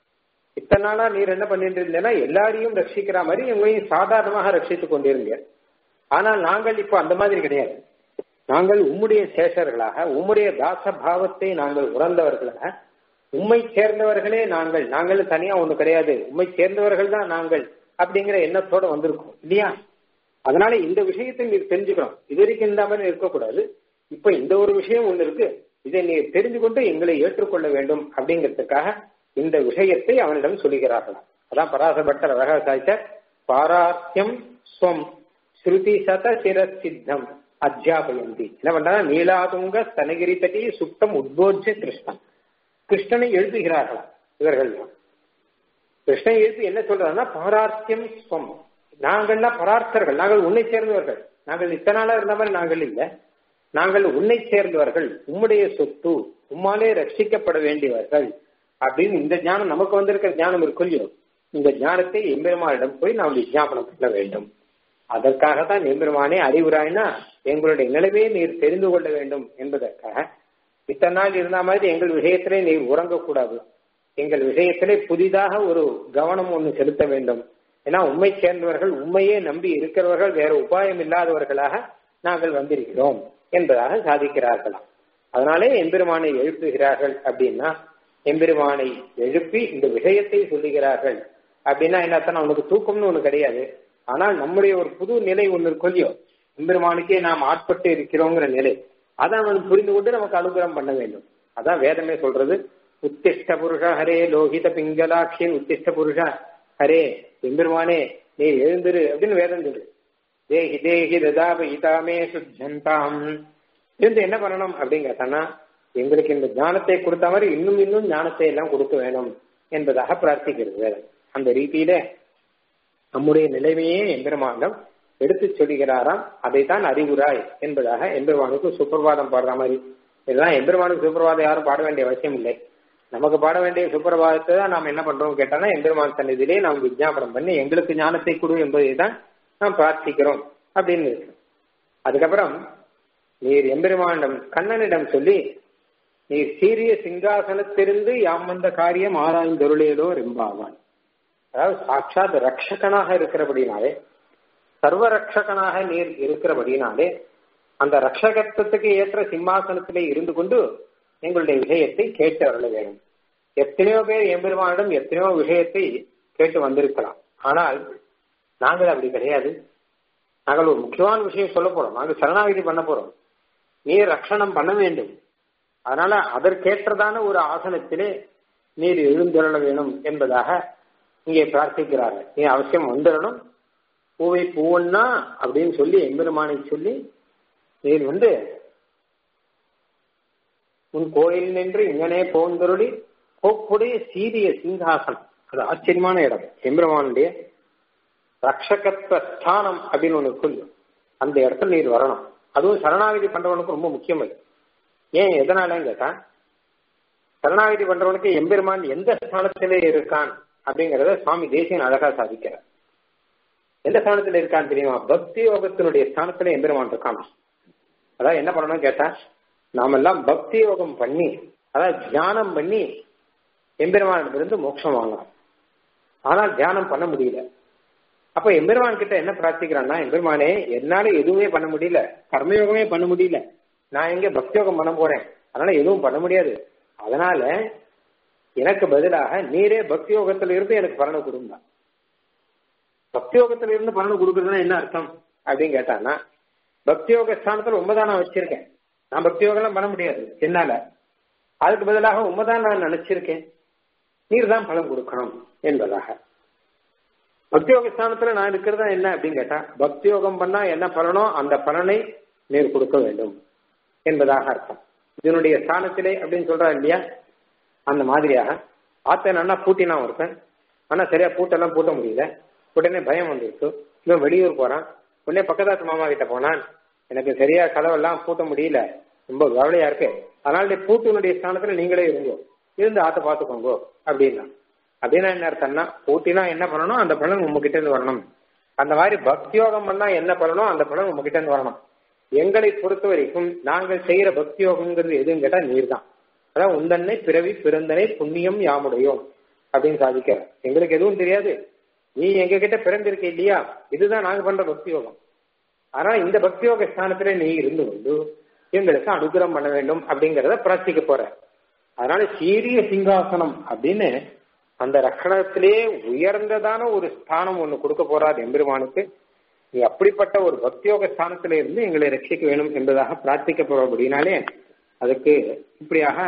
இத்தனை நாளா நீர் என்ன பண்ணிட்டு இருந்தேன்னா எல்லாரையும் ரட்சிக்கிற மாதிரி எங்களையும் சாதாரணமாக ரட்சித்துக் கொண்டிருங்க ஆனால் நாங்கள் இப்போ அந்த மாதிரி கிடையாது நாங்கள் உம்முடைய சேஷர்களாக உம்முடைய தாச பாவத்தை நாங்கள் உணர்ந்தவர்களாக உண்மை சேர்ந்தவர்களே நாங்கள் நாங்கள் தனியா ஒண்ணு கிடையாது உண்மை சேர்ந்தவர்கள் தான் நாங்கள் அப்படிங்கிற எண்ணத்தோட வந்திருக்கோம் இல்லையா அதனால இந்த விஷயத்தை நீர் தெரிஞ்சுக்கணும் இது வரைக்கும் இந்த மாதிரி இருக்கக்கூடாது இப்ப இந்த ஒரு விஷயம் ஒண்ணு இருக்கு இதை நீர் தெரிஞ்சு கொண்டு எங்களை ஏற்றுக்கொள்ள வேண்டும் அப்படிங்கிறதுக்காக இந்த விஷயத்தை அவனிடம் சொல்லுகிறார்களாம் அதான் பராசப்பட்ட ரக சாய்ச்சார் பாராத்தியம் ஸ்வம் ஸ்ருதி சத சிரசித்தம் அத்தியாபயந்தி என்ன பண்றாங்க நீலாதுங்க ஸ்தனகிரி தட்டி சுத்தம் உத்போஜ கிருஷ்ணன் கிருஷ்ணனை எழுப்புகிறார்களாம் இவர்கள் கிருஷ்ணனை எழுப்பி என்ன சொல்றாங்கன்னா பாரார்த்தியம் ஸ்வம் நாங்கள்லாம் பரார்த்தர்கள் நாங்கள் உன்னை சேர்ந்தவர்கள் நாங்கள் இத்தனை நாளா இருந்த மாதிரி நாங்கள் இல்லை நாங்கள் உன்னை சேர்ந்தவர்கள் உம்முடைய சொத்து உம்மாலே ரட்சிக்கப்பட வேண்டியவர்கள் அப்படின்னு இந்த ஞானம் நமக்கு வந்திருக்கிற ஞானம் இருக்கும் இல்லையோ இந்த ஞானத்தை எம்பெருமானிடம் போய் நாம் விஜாபனம் பண்ண வேண்டும் அதற்காக தான் எம்பெருமானே அறிவுராய்னா எங்களுடைய நிலைமையை நீர் தெரிந்து கொள்ள வேண்டும் என்பதற்காக இத்தனை நாள் இருந்த மாதிரி எங்கள் விஷயத்திலே நீர் உறங்கக்கூடாது எங்கள் விஷயத்திலே புதிதாக ஒரு கவனம் ஒன்று செலுத்த வேண்டும் ஏன்னா உண்மை சேர்ந்தவர்கள் உண்மையே நம்பி இருக்கிறவர்கள் வேற உபாயம் இல்லாதவர்களாக நாங்கள் வந்திருக்கிறோம் என்பதாக சாதிக்கிறார்களாம் அதனாலே எம்பெருமானை எழுப்புகிறார்கள் அப்படின்னா எம்பெருமானை எழுப்பி இந்த விஷயத்தை சொல்லுகிறார்கள் அப்படின்னா என்ன அவனுக்கு தூக்கம்னு ஒண்ணு கிடையாது ஆனால் நம்முடைய ஒரு புது நிலை ஒன்று இருக்கும் இல்லையோ எம்பெருமானுக்கே நாம் ஆட்பட்டு இருக்கிறோங்கிற நிலை அதை அவன் புரிந்து கொண்டு நமக்கு அனுகிரகம் பண்ண வேண்டும் அதான் வேதமே சொல்றது உத்திஷ்ட புருஷ ஹரே லோகித பிங்கலாட்சியின் உத்திஷ்ட புருஷ ஹரே எம்பெருமானே நீ எழுந்திரு அப்படின்னு வேதம் சொல்லு தேஹி தேஹி ததாப இதாமே சுத்தந்தாம் இருந்து என்ன பண்ணணும் அப்படின்னு கேட்டானா எங்களுக்கு இந்த ஞானத்தை கொடுத்த மாதிரி இன்னும் இன்னும் ஞானத்தை எல்லாம் கொடுக்க வேணும் என்பதாக பிரார்த்திக்கிறது வேதம் அந்த ரீதியில நம்முடைய நிலைமையே எம்பெருமானம் எடுத்து சொல்லுகிறாராம் அதைத்தான் அறிவுராய் என்பதாக எம்பெருமானுக்கு சுப்பிரபாதம் பாடுற மாதிரி இதெல்லாம் எம்பெருமானுக்கு சுப்பிரபாதம் யாரும் பாட வேண்டிய அவசியம் இல்லை நமக்கு பாட வேண்டிய சுப்பிரபாதத்தை தான் நாம் என்ன பண்றோம் கேட்டானா எம்பெருமான் சன்னிதியிலே நாம் விஜாபனம் பண்ணி எங்களுக்கு ஞானத்தை கொடு என்பதை தான் நாம் பிரார்த்திக்கிறோம் அப்படின்னு இருக்கு அதுக்கப்புறம் நீர் எம்பெருமானிடம் கண்ணனிடம் சொல்லி நீர் சீரிய சிங்காசனத்திலிருந்து யாம் வந்த காரியம் ஆராய்ந்தொருளேதோ ரெம்பாவான் அதாவது சாட்சாத் ரட்சகனாக இருக்கிறபடினாலே சர்வ ரட்சகனாக நீர் இருக்கிறபடினாலே அந்த ரட்சகத்துவத்துக்கு ஏற்ற சிம்மாசனத்திலே இருந்து கொண்டு எங்களுடைய விஷயத்தை கேட்டு அருள வேண்டும் எத்தனையோ பேர் எம்பெருமானிடம் எத்தனையோ விஷயத்தை கேட்டு வந்திருக்கலாம் ஆனால் நாங்கள் அப்படி கிடையாது நாங்கள் ஒரு முக்கியமான விஷயம் சொல்ல போறோம் நாங்கள் சரணாகிதி பண்ண போறோம் நீர் ரட்சணம் பண்ண வேண்டும் அதனால அதற்கேற்றதான ஒரு ஆசனத்திலே நீர் எழுந்தருள வேணும் என்பதாக இங்கே பிரார்த்திக்கிறார்கள் நீ அவசியம் வந்துடணும் பூவை பூவண்ணா அப்படின்னு சொல்லி எம்பெருமானை சொல்லி நீர் வந்து உன் கோயில் நின்று இங்கனே போந்தருளி கோப்புடைய சீரிய சிங்காசனம் அது ஆச்சரியமான இடம் எம்பெருமானுடைய ரக்ஷகத்துவ ஸ்தானம் அப்படின்னு ஒண்ணு சொல்லு அந்த இடத்துல நீர் வரணும் அதுவும் சரணாகதி பண்றவனுக்கு ரொம்ப முக்கியம் அது ஏன் எதனாலன்னு கேட்டா சரணாகதி பண்றவனுக்கு எம்பெருமான் எந்த ஸ்தானத்திலே இருக்கான் அப்படிங்கறத சுவாமி தேசியன் அழகா சாதிக்கிறார் எந்த ஸ்தானத்துல இருக்கான்னு தெரியுமா பக்தி யோகத்தினுடைய ஸ்தானத்துல எம்பெருமான் இருக்கான் அதான் என்ன பண்ணணும்னு கேட்டா நாமெல்லாம் பக்தி யோகம் பண்ணி அதாவது தியானம் பண்ணி எம்பெருமானிடத்திலிருந்து மோட்சம் வாங்கலாம் ஆனால் தியானம் பண்ண முடியல அப்ப எம்பெருமான் கிட்ட என்ன பிரார்த்திக்கிறான்னா எம்பெருமானே என்னால எதுவுமே பண்ண முடியல கர்மயோகமே பண்ண முடியல நான் எங்க பக்தியோகம் பண்ண போறேன் அதனால எதுவும் பண்ண முடியாது அதனால எனக்கு பதிலாக நீரே பக்தி யோகத்துல இருந்து எனக்கு பலனை கொடுங்க பக்தி யோகத்துல இருந்து பலனை கொடுக்கறதுன்னா என்ன அர்த்தம் அப்படின்னு கேட்டான்னா பக்தி யோக ஸ்தானத்துல உண்மைதான் நான் வச்சிருக்கேன் நான் பக்தி யோகம் எல்லாம் பண்ண முடியாது என்னால அதுக்கு பதிலாக உண்மைதான் நான் நினைச்சிருக்கேன் நீர் தான் பலன் கொடுக்கணும் என்பதாக பக்தி யோக ஸ்தானத்துல நான் இருக்கிறதா என்ன அப்படின்னு கேட்டா பக்தி யோகம் பண்ணா என்ன பலனோ அந்த பலனை நீர் கொடுக்க வேண்டும் என்பதாக அர்த்தம் இதனுடைய ஸ்தானத்திலே அப்படின்னு சொல்றா இல்லையா அந்த மாதிரியாக ஆத்த நல்லா பூட்டினா ஒருத்தன் ஆனா சரியா பூட்டெல்லாம் பூட்ட முடியல உடனே பயம் வந்துருக்கு இவன் வெளியூர் போறான் உடனே பக்கத்தாத்து மாமா கிட்ட போனான் எனக்கு சரியா கதவெல்லாம் பூட்ட முடியல ரொம்ப கவலையா இருக்கு அதனால பூட்டினுடைய ஸ்தானத்துல நீங்களே இருங்கோ இருந்து ஆத்த பாத்துக்கோங்கோ அப்படின்னா அப்படின்னா என்ன அர்த்தம்னா பூட்டினா என்ன பண்ணணும் அந்த பலன் உங்ககிட்ட இருந்து வரணும் அந்த மாதிரி பக்தியோகம் பண்ணா என்ன பண்ணணும் அந்த பலன் உங்ககிட்ட இருந்து வரணும் எங்களை பொறுத்த வரைக்கும் நாங்கள் செய்யற பக்தி யோகங்கிறது எதுன்னு கேட்டா நீர் தான் அதான் உந்தன்னை பிறவி பிறந்தனை புண்ணியம் யாமுடையோம் அப்படின்னு சாதிக்கிற எங்களுக்கு எதுவும் தெரியாது நீ எங்க கிட்ட பிறந்திருக்க இல்லையா இதுதான் நாங்க பண்ற பக்தி யோகம் ஆனா இந்த பக்தி யோக ஸ்தானத்துல நீ இருந்து கொண்டு எங்களுக்கு அனுகிரகம் பண்ண வேண்டும் அப்படிங்கறத பிரார்த்திக்க போற அதனால சீரிய சிங்காசனம் அப்படின்னு அந்த ரக்கணத்திலே உயர்ந்ததான ஒரு ஸ்தானம் ஒண்ணு கொடுக்க போறார் எம்பெருமானுக்கு நீ அப்படிப்பட்ட ஒரு பக்தியோக ஸ்தானத்தில இருந்து எங்களை ரட்சிக்க வேணும் என்பதாக பிரார்த்திக்கப்படுவதினாலே அதுக்கு இப்படியாக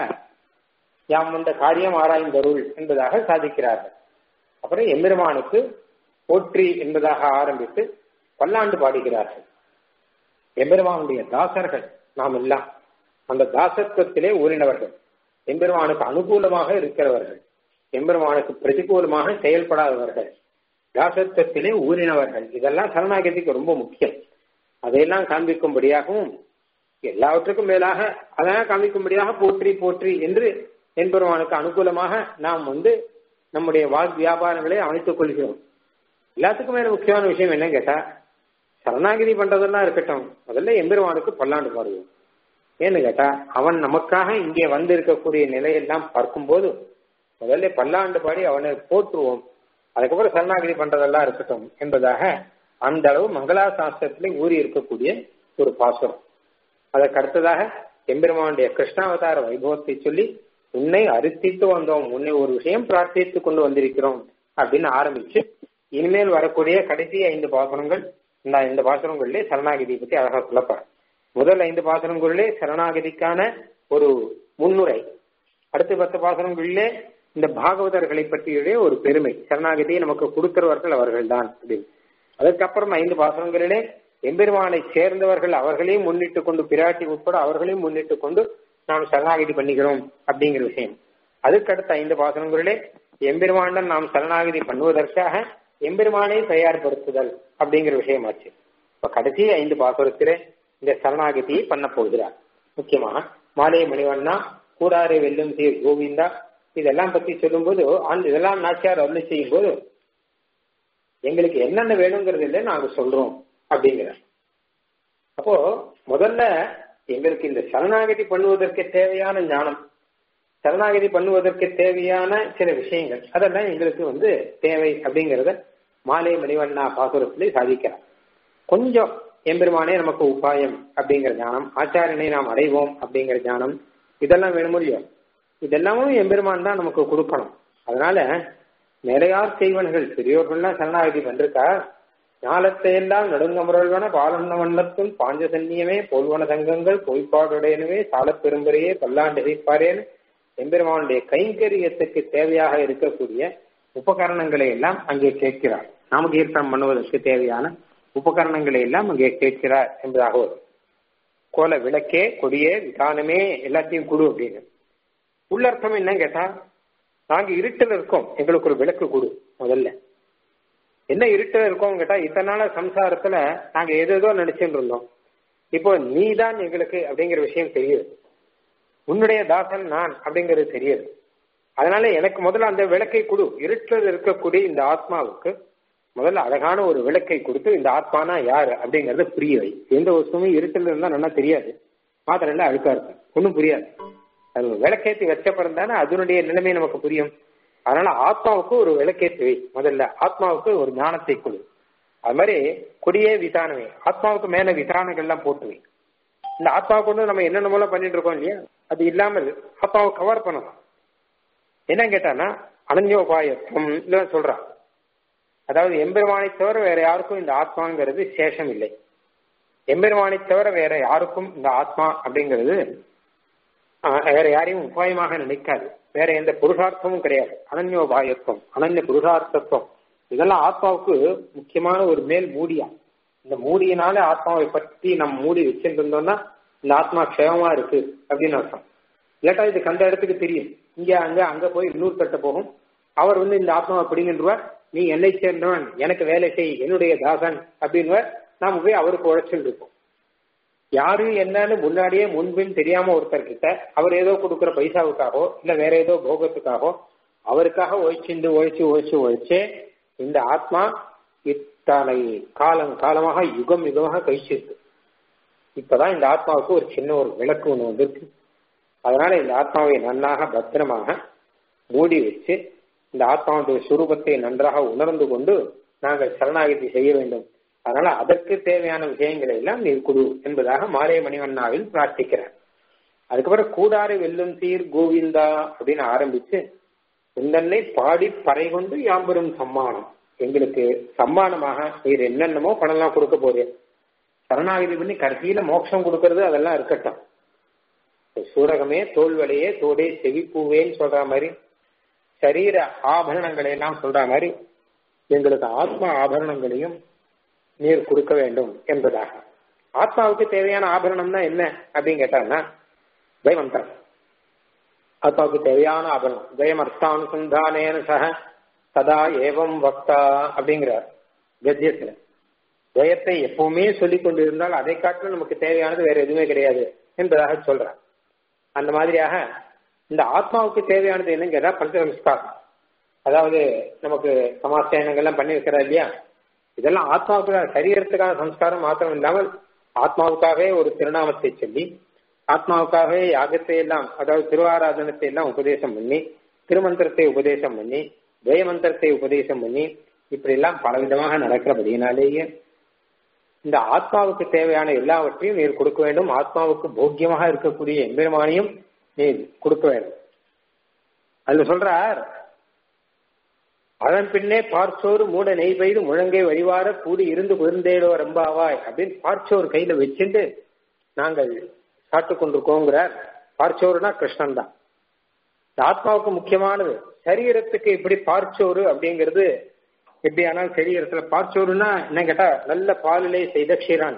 யாம் வந்த காரியம் ஆராய்ந்தருள் என்பதாக சாதிக்கிறார்கள் அப்புறம் எம்பெருமானுக்கு போற்றி என்பதாக ஆரம்பித்து பல்லாண்டு பாடுகிறார்கள் எம்பெருமானுடைய தாசர்கள் நாம் எல்லாம் அந்த தாசத்துவத்திலே ஊறினவர்கள் எம்பெருமானுக்கு அனுகூலமாக இருக்கிறவர்கள் எம்பெருமானுக்கு பிரதிகூலமாக செயல்படாதவர்கள் தாசத்துவத்திலே ஊறினவர்கள் இதெல்லாம் சரணாகதிக்கு ரொம்ப முக்கியம் அதையெல்லாம் காண்பிக்கும்படியாகவும் எல்லாவற்றுக்கும் மேலாக அதெல்லாம் காண்பிக்கும்படியாக போற்றி போற்றி என்று என்பெருமானுக்கு அனுகூலமாக நாம் வந்து நம்முடைய வாக் வியாபாரங்களை அமைத்துக் கொள்கிறோம் எல்லாத்துக்கும் மேல முக்கியமான விஷயம் என்னன்னு கேட்டா சரணாகிதி பண்றதெல்லாம் இருக்கட்டும் முதல்ல எம்பெருமானுக்கு பல்லாண்டு பாடுவோம் ஏன்னு கேட்டா அவன் நமக்காக இங்கே வந்து இருக்கக்கூடிய நிலையெல்லாம் பார்க்கும்போது முதல்ல பல்லாண்டு பாடி அவனை போற்றுவோம் அதுக்கப்புறம் சரணாகிதி பண்றதெல்லாம் இருக்கட்டும் என்பதாக அந்த அளவு மங்களா சாஸ்திரத்திலே ஊறி இருக்கக்கூடிய ஒரு பாசுரம் அதற்கு அடுத்ததாக எம்பெருமானுடைய கிருஷ்ணாவதார வைபவத்தை சொல்லி உன்னை அரிசித்து வந்தோம் உன்னை ஒரு விஷயம் பிரார்த்தித்து கொண்டு வந்திருக்கிறோம் அப்படின்னு ஆரம்பிச்சு இனிமேல் வரக்கூடிய கடைசி ஐந்து பாசுரங்கள் இந்த இந்த பாசுரங்களிலே சரணாகிதி பத்தி அழகா சொல்லப்படுற முதல் ஐந்து பாசுரங்களிலே சரணாகதிக்கான ஒரு முன்னுரை அடுத்த பத்து பாசுரங்களிலே இந்த பாகவதர்களை பற்றியுடைய ஒரு பெருமை சரணாகதியை நமக்கு கொடுக்கிறவர்கள் அவர்கள் தான் அப்படின்னு அதுக்கப்புறம் ஐந்து பாசுரங்களிலே எம்பெருமானை சேர்ந்தவர்கள் அவர்களையும் முன்னிட்டு கொண்டு பிராட்டி உட்பட அவர்களையும் முன்னிட்டு கொண்டு நாம் சரணாகதி பண்ணிக்கிறோம் அப்படிங்கிற விஷயம் அதுக்கடுத்த ஐந்து பாசனங்களிலே எம்பெருமாண்டன் நாம் சரணாகதி பண்ணுவதற்காக எம்பெருமானை தயார்படுத்துதல் அப்படிங்கிற விஷயமாச்சு இப்ப கடைசி ஐந்து பாசுரத்திலே இந்த சரணாகதியை பண்ண போகிறார் முக்கியமாக மாலை மணிவண்ணா கூடாரை வெல்லும் தீர் கோவிந்தா இதெல்லாம் பத்தி சொல்லும்போது அந்த இதெல்லாம் நாச்சியார் அருளை செய்யும் போது எங்களுக்கு என்னென்ன வேணுங்கிறது இல்லை நாங்க சொல்றோம் அப்படிங்கிற அப்போ முதல்ல எங்களுக்கு இந்த சரணாகதி பண்ணுவதற்கு தேவையான ஞானம் சரணாகதி பண்ணுவதற்கு தேவையான சில விஷயங்கள் அதெல்லாம் எங்களுக்கு வந்து தேவை அப்படிங்கறத மாலை மணிவண்ணா பாசுரத்திலே சாதிக்கிறார் கொஞ்சம் எம்பெருமானே நமக்கு உபாயம் அப்படிங்கிற ஞானம் ஆச்சாரியனை நாம் அடைவோம் அப்படிங்கிற ஞானம் இதெல்லாம் வேணும் இல்லையோ இதெல்லாமும் எம்பெருமான் தான் நமக்கு கொடுக்கணும் அதனால நிறையார் செய்வன்கள் பெரியோர்கள்லாம் சரணாகதி பண்றிருக்கா ஞாலத்தை எல்லாம் நடுங்கமுறல்வன பாலன்ன வண்ணத்தும் பாஞ்சசன்னியமே போல்வன சங்கங்கள் பொய்ப்பாடுடையனவே சாலப் பெரும்பரையே பல்லாண்டு இசைப்பாரேன்னு எம்பெருமானுடைய கைங்கரியத்துக்கு தேவையாக இருக்கக்கூடிய உபகரணங்களை எல்லாம் அங்கே கேட்கிறார் நாமகீர்த்தனம் பண்ணுவதற்கு தேவையான உபகரணங்களை எல்லாம் அங்கே கேட்கிறார் என்பதாக வரும் கோல விளக்கே கொடியே விதானமே எல்லாத்தையும் கொடு அப்படின்னு உள்ளர்த்தம் என்ன கேட்டா நாங்க இருட்டில் இருக்கோம் எங்களுக்கு ஒரு விளக்கு கொடு முதல்ல என்ன இருட்டில் இருக்கோம் கேட்டா இத்தனை நாள சம்சாரத்துல நாங்க ஏதேதோ நினைச்சுட்டு இருந்தோம் இப்போ நீ தான் எங்களுக்கு அப்படிங்கிற விஷயம் தெரியுது உன்னுடைய தாசன் நான் அப்படிங்கிறது தெரியுது அதனால எனக்கு முதல்ல அந்த விளக்கை கொடு இருட்டில் இருக்கக்கூடிய இந்த ஆத்மாவுக்கு முதல்ல அழகான ஒரு விளக்கை கொடுத்து இந்த ஆத்மானா யாரு அப்படிங்கறத புரிய வை எந்த வஸ்துமே இருட்டில் இருந்தா நல்லா தெரியாது மாத்திரம் இல்ல அழுக்கா இருக்கும் ஒன்றும் புரியாது அது விளக்கேற்றி வச்சப்பறம் தானே அதனுடைய நிலைமை நமக்கு புரியும் அதனால ஆத்மாவுக்கு ஒரு விளக்கேற்றி வை முதல்ல ஆத்மாவுக்கு ஒரு ஞானத்தை கொடு அது மாதிரி கொடியே விதானமே ஆத்மாவுக்கு மேல விதானங்கள்லாம் போட்டுவே இந்த ஆத்மா கொண்டு நம்ம என்னென்ன பண்ணிட்டு இருக்கோம் இல்லையா அது இல்லாமல் ஆத்மாவை கவர் பண்ணலாம் என்ன கேட்டானா அனன்யோபாயத்துவம் இல்ல சொல்றான் அதாவது எம்பெருமானை தவிர வேற யாருக்கும் இந்த ஆத்மாங்கிறது சேஷம் இல்லை எம்பெருமானை தவிர வேற யாருக்கும் இந்த ஆத்மா அப்படிங்கிறது வேற யாரையும் உபாயமாக நினைக்காது வேற எந்த புருஷார்த்தமும் கிடையாது அனன்யோபாயத்துவம் அனன்ய புருஷார்த்தத்துவம் இதெல்லாம் ஆத்மாவுக்கு முக்கியமான ஒரு மேல் மூடியா இந்த மூடியினால ஆத்மாவை பற்றி நம்ம மூடி வச்சுட்டு இருந்தோம்னா இந்த ஆத்மா க்ஷேமமா இருக்கு அப்படின்னு அர்த்தம் இல்லாட்டா இதுக்கு அந்த இடத்துக்கு தெரியும் இங்க அங்க அங்க போய் இன்னொரு தட்ட போகும் அவர் வந்து இந்த ஆத்மாவை பிடிங்கின்றுவார் நீ என்னை சேர்ந்தவன் எனக்கு வேலை செய் என்னுடைய தாசன் அப்படின்னு நாம போய் அவருக்கு உழைச்சிட்டு இருப்போம் யாரு என்னன்னு முன்னாடியே முன்பின் தெரியாம ஒருத்தர் கிட்ட அவர் ஏதோ கொடுக்குற பைசாவுக்காகவோ இல்ல வேற ஏதோ போகத்துக்காகவோ அவருக்காக ஒழிச்சுண்டு ஒழிச்சு ஒழிச்சு ஒழிச்சு இந்த ஆத்மா இத்தனை காலம் காலமாக யுகம் யுகமாக கழிச்சிருக்கு இப்பதான் இந்த ஆத்மாவுக்கு ஒரு சின்ன ஒரு விளக்கு ஒண்ணு வந்திருக்கு அதனால இந்த ஆத்மாவை நன்னாக பத்திரமாக மூடி வச்சு இந்த ஆத்மாவுடைய சுரூபத்தை நன்றாக உணர்ந்து கொண்டு நாங்கள் சரணாகதி செய்ய வேண்டும் அதனால அதற்கு தேவையான விஷயங்களை எல்லாம் நீர் குடு என்பதாக மாலே மணிவண்ணாவில் பிரார்த்திக்கிறார் அதுக்கப்புறம் கூடாறு வெல்லும் தீர் கோவிந்தா அப்படின்னு ஆரம்பிச்சு உந்தன்னை பாடி பறை கொண்டு யாம்பெரும் சம்மானம் எங்களுக்கு சம்மானமாக நீர் என்னென்னமோ பணம்லாம் கொடுக்க போறேன் சரணாகதி பண்ணி கடைசியில மோட்சம் கொடுக்கறது அதெல்லாம் இருக்கட்டும் சூரகமே தோல்வலையே தோடே செவிப்பூவேன்னு சொல்ற மாதிரி சரீர ஆபரணங்களை எல்லாம் சொல்ற மாதிரி எங்களுக்கு ஆத்மா ஆபரணங்களையும் நீர் கொடுக்க வேண்டும் என்பதாக ஆத்மாவுக்கு தேவையான ஆபரணம்னா என்ன அப்படின்னு கேட்டாங்கன்னா பயமந்திரம் ஆத்மாவுக்கு தேவையான ஆபரணம் ஜெயமர்த்தானுசந்தானேன சக சதா ஏவம் வக்தா அப்படிங்கிறார் கத்தியத்துல ஜெயத்தை எப்பவுமே சொல்லிக் கொண்டிருந்தால் அதை காட்டிலும் நமக்கு தேவையானது வேற எதுவுமே கிடையாது என்பதாக சொல்றார் அந்த மாதிரியாக இந்த ஆத்மாவுக்கு தேவையானது என்னன்னு கேட்டா பஞ்ச சம்ஸ்காரம் அதாவது நமக்கு சமாசயனங்கள்லாம் பண்ணி வைக்கிறா இல்லையா இதெல்லாம் ஆத்மாவுக்கு சரீரத்துக்கான சம்ஸ்காரம் மாத்திரம் இல்லாமல் ஆத்மாவுக்காகவே ஒரு திருநாமத்தை சொல்லி ஆத்மாவுக்காகவே யாகத்தை எல்லாம் அதாவது திருவாராதனத்தை எல்லாம் உபதேசம் பண்ணி திருமந்திரத்தை உபதேசம் பண்ணி ஜெயமந்திரத்தை உபதேசம் பண்ணி இப்படி எல்லாம் பலவிதமாக நடக்கிறபடியினாலேயே இந்த ஆத்மாவுக்கு தேவையான எல்லாவற்றையும் நீர் கொடுக்க வேண்டும் ஆத்மாவுக்கு போக்கியமாக இருக்கக்கூடிய எம்பெருமானையும் நீர் கொடுக்க வேண்டும் அதுல சொல்றார் அதன் பின்னே பார்ச்சோறு மூட நெய் பெய்து முழங்கை வழிவார கூடி இருந்து குழந்தேடோ ரம்பாவாய் அப்படின்னு பார்ச்சோறு கையில வச்சுட்டு நாங்கள் சாப்பிட்டு கொண்டிருக்கோங்கிறார் பார்ச்சோறுனா கிருஷ்ணன் தான் இந்த ஆத்மாவுக்கு முக்கியமானது சரீரத்துக்கு இப்படி பார்ச்சோறு அப்படிங்கிறது எப்படி ஆனாலும் சரீரத்துல பார்ச்சோறுனா என்ன கேட்டா நல்ல பாலிலே செய்த க்ஷீரான்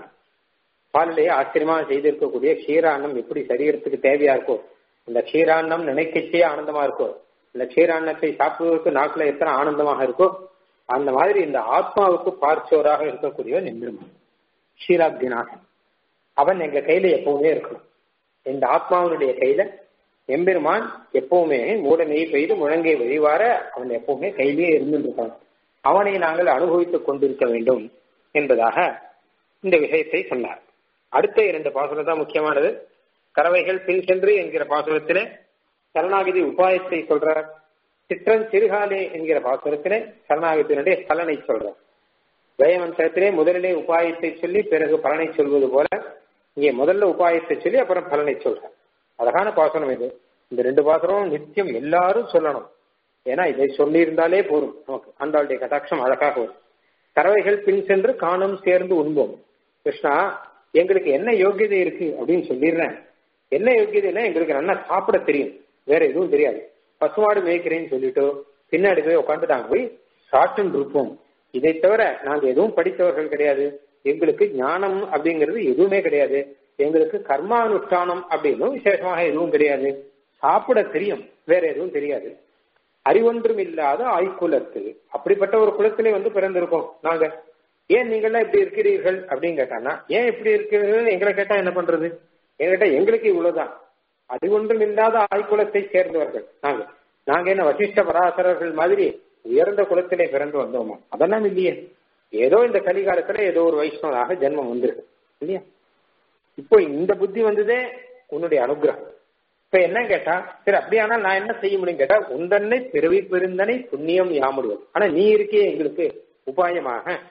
பாலிலே ஆச்சரியமா செய்திருக்கக்கூடிய க்ஷீரான்னம் எப்படி சரீரத்துக்கு தேவையா இருக்கோ இந்த க்ஷீரான்னம் நினைக்கச்சே ஆனந்தமா இருக்கோ இந்த க்ஷீரான்னத்தை சாப்பிடுவதற்கு நாக்குல எத்தனை ஆனந்தமாக இருக்கோ அந்த மாதிரி இந்த ஆத்மாவுக்கு பார்ச்சோராக இருக்கக்கூடிய நிமிர்மன் க்ஷீராப்தினாகன் அவன் எங்க கையில எப்பவுமே இருக்கணும் இந்த ஆத்மாவனுடைய கையில எம்பெருமான் எப்பவுமே மூட நெய் பெய்து முழங்கை வழிவார அவன் எப்பவுமே கையிலேயே இருந்துருக்கான் அவனை நாங்கள் அனுபவித்துக் கொண்டிருக்க வேண்டும் என்பதாக இந்த விஷயத்தை சொன்னார் அடுத்த இரண்டு பாசுரம் தான் முக்கியமானது கறவைகள் பின் சென்று என்கிற பாசுரத்திலே சரணாகிதி உபாயத்தை சொல்றார் சிற்றன் சிறுகாலே என்கிற பாசுரத்திலே சரணாகத்தினுடைய பலனை சொல்றார் ஜெயமந்திரத்திலே முதலிலே உபாயத்தை சொல்லி பிறகு பலனை சொல்வது போல இங்கே முதல்ல உபாயத்தை சொல்லி அப்புறம் பலனை சொல்றார் அழகான பாசனம் இது இந்த ரெண்டு பாசனமும் நித்தியம் எல்லாரும் சொல்லணும் ஏன்னா இதை சொல்லியிருந்தாலே போதும் நமக்கு ஆண்டாளுடைய கட்டாட்சம் அழகாக வரும் கறவைகள் பின் சென்று காணும் சேர்ந்து உண்போம் கிருஷ்ணா எங்களுக்கு என்ன யோகியதை இருக்கு அப்படின்னு சொல்லிடுறேன் என்ன யோகியதைன்னா எங்களுக்கு நல்லா சாப்பிட தெரியும் வேற எதுவும் தெரியாது பசுமாடு மேய்க்கிறேன்னு சொல்லிட்டு பின்னாடி போய் உட்காந்து நாங்க போய் சாப்பிட்டு இருப்போம் இதை தவிர நாங்க எதுவும் படித்தவர்கள் கிடையாது எங்களுக்கு ஞானம் அப்படிங்கிறது எதுவுமே கிடையாது எங்களுக்கு கர்மானுஷ்டானம் அப்படின்னும் விசேஷமாக எதுவும் கிடையாது சாப்பிட தெரியும் வேற எதுவும் தெரியாது அறிவொன்றும் இல்லாத ஆய்குலத்து அப்படிப்பட்ட ஒரு குலத்திலே வந்து பிறந்திருக்கோம் நாங்க ஏன் நீங்கள்லாம் இப்படி இருக்கிறீர்கள் அப்படின்னு கேட்டானா ஏன் இப்படி இருக்கிறீர்கள் எங்களை கேட்டா என்ன பண்றது என்கிட்ட எங்களுக்கு இவ்வளவுதான் அறிவொன்றும் இல்லாத ஆய்குலத்தை சேர்ந்தவர்கள் நாங்க நாங்க என்ன வசிஷ்ட பராசரர்கள் மாதிரி உயர்ந்த குலத்திலே பிறந்து வந்தோமா அதெல்லாம் இல்லையே ஏதோ இந்த கலிகாலத்துல ஏதோ ஒரு வைஷ்ணவனாக ஜென்மம் வந்திருக்கு இல்லையா இப்போ இந்த புத்தி வந்ததே உன்னுடைய அனுகிரகம் இப்ப என்ன கேட்டா சரி அப்படியானால் நான் என்ன செய்ய முடியும் கேட்டா உந்தன்னை பிறவி பெருந்தனை புண்ணியம் யாமுடுவது ஆனா நீ இருக்கே எங்களுக்கு உபாயமாக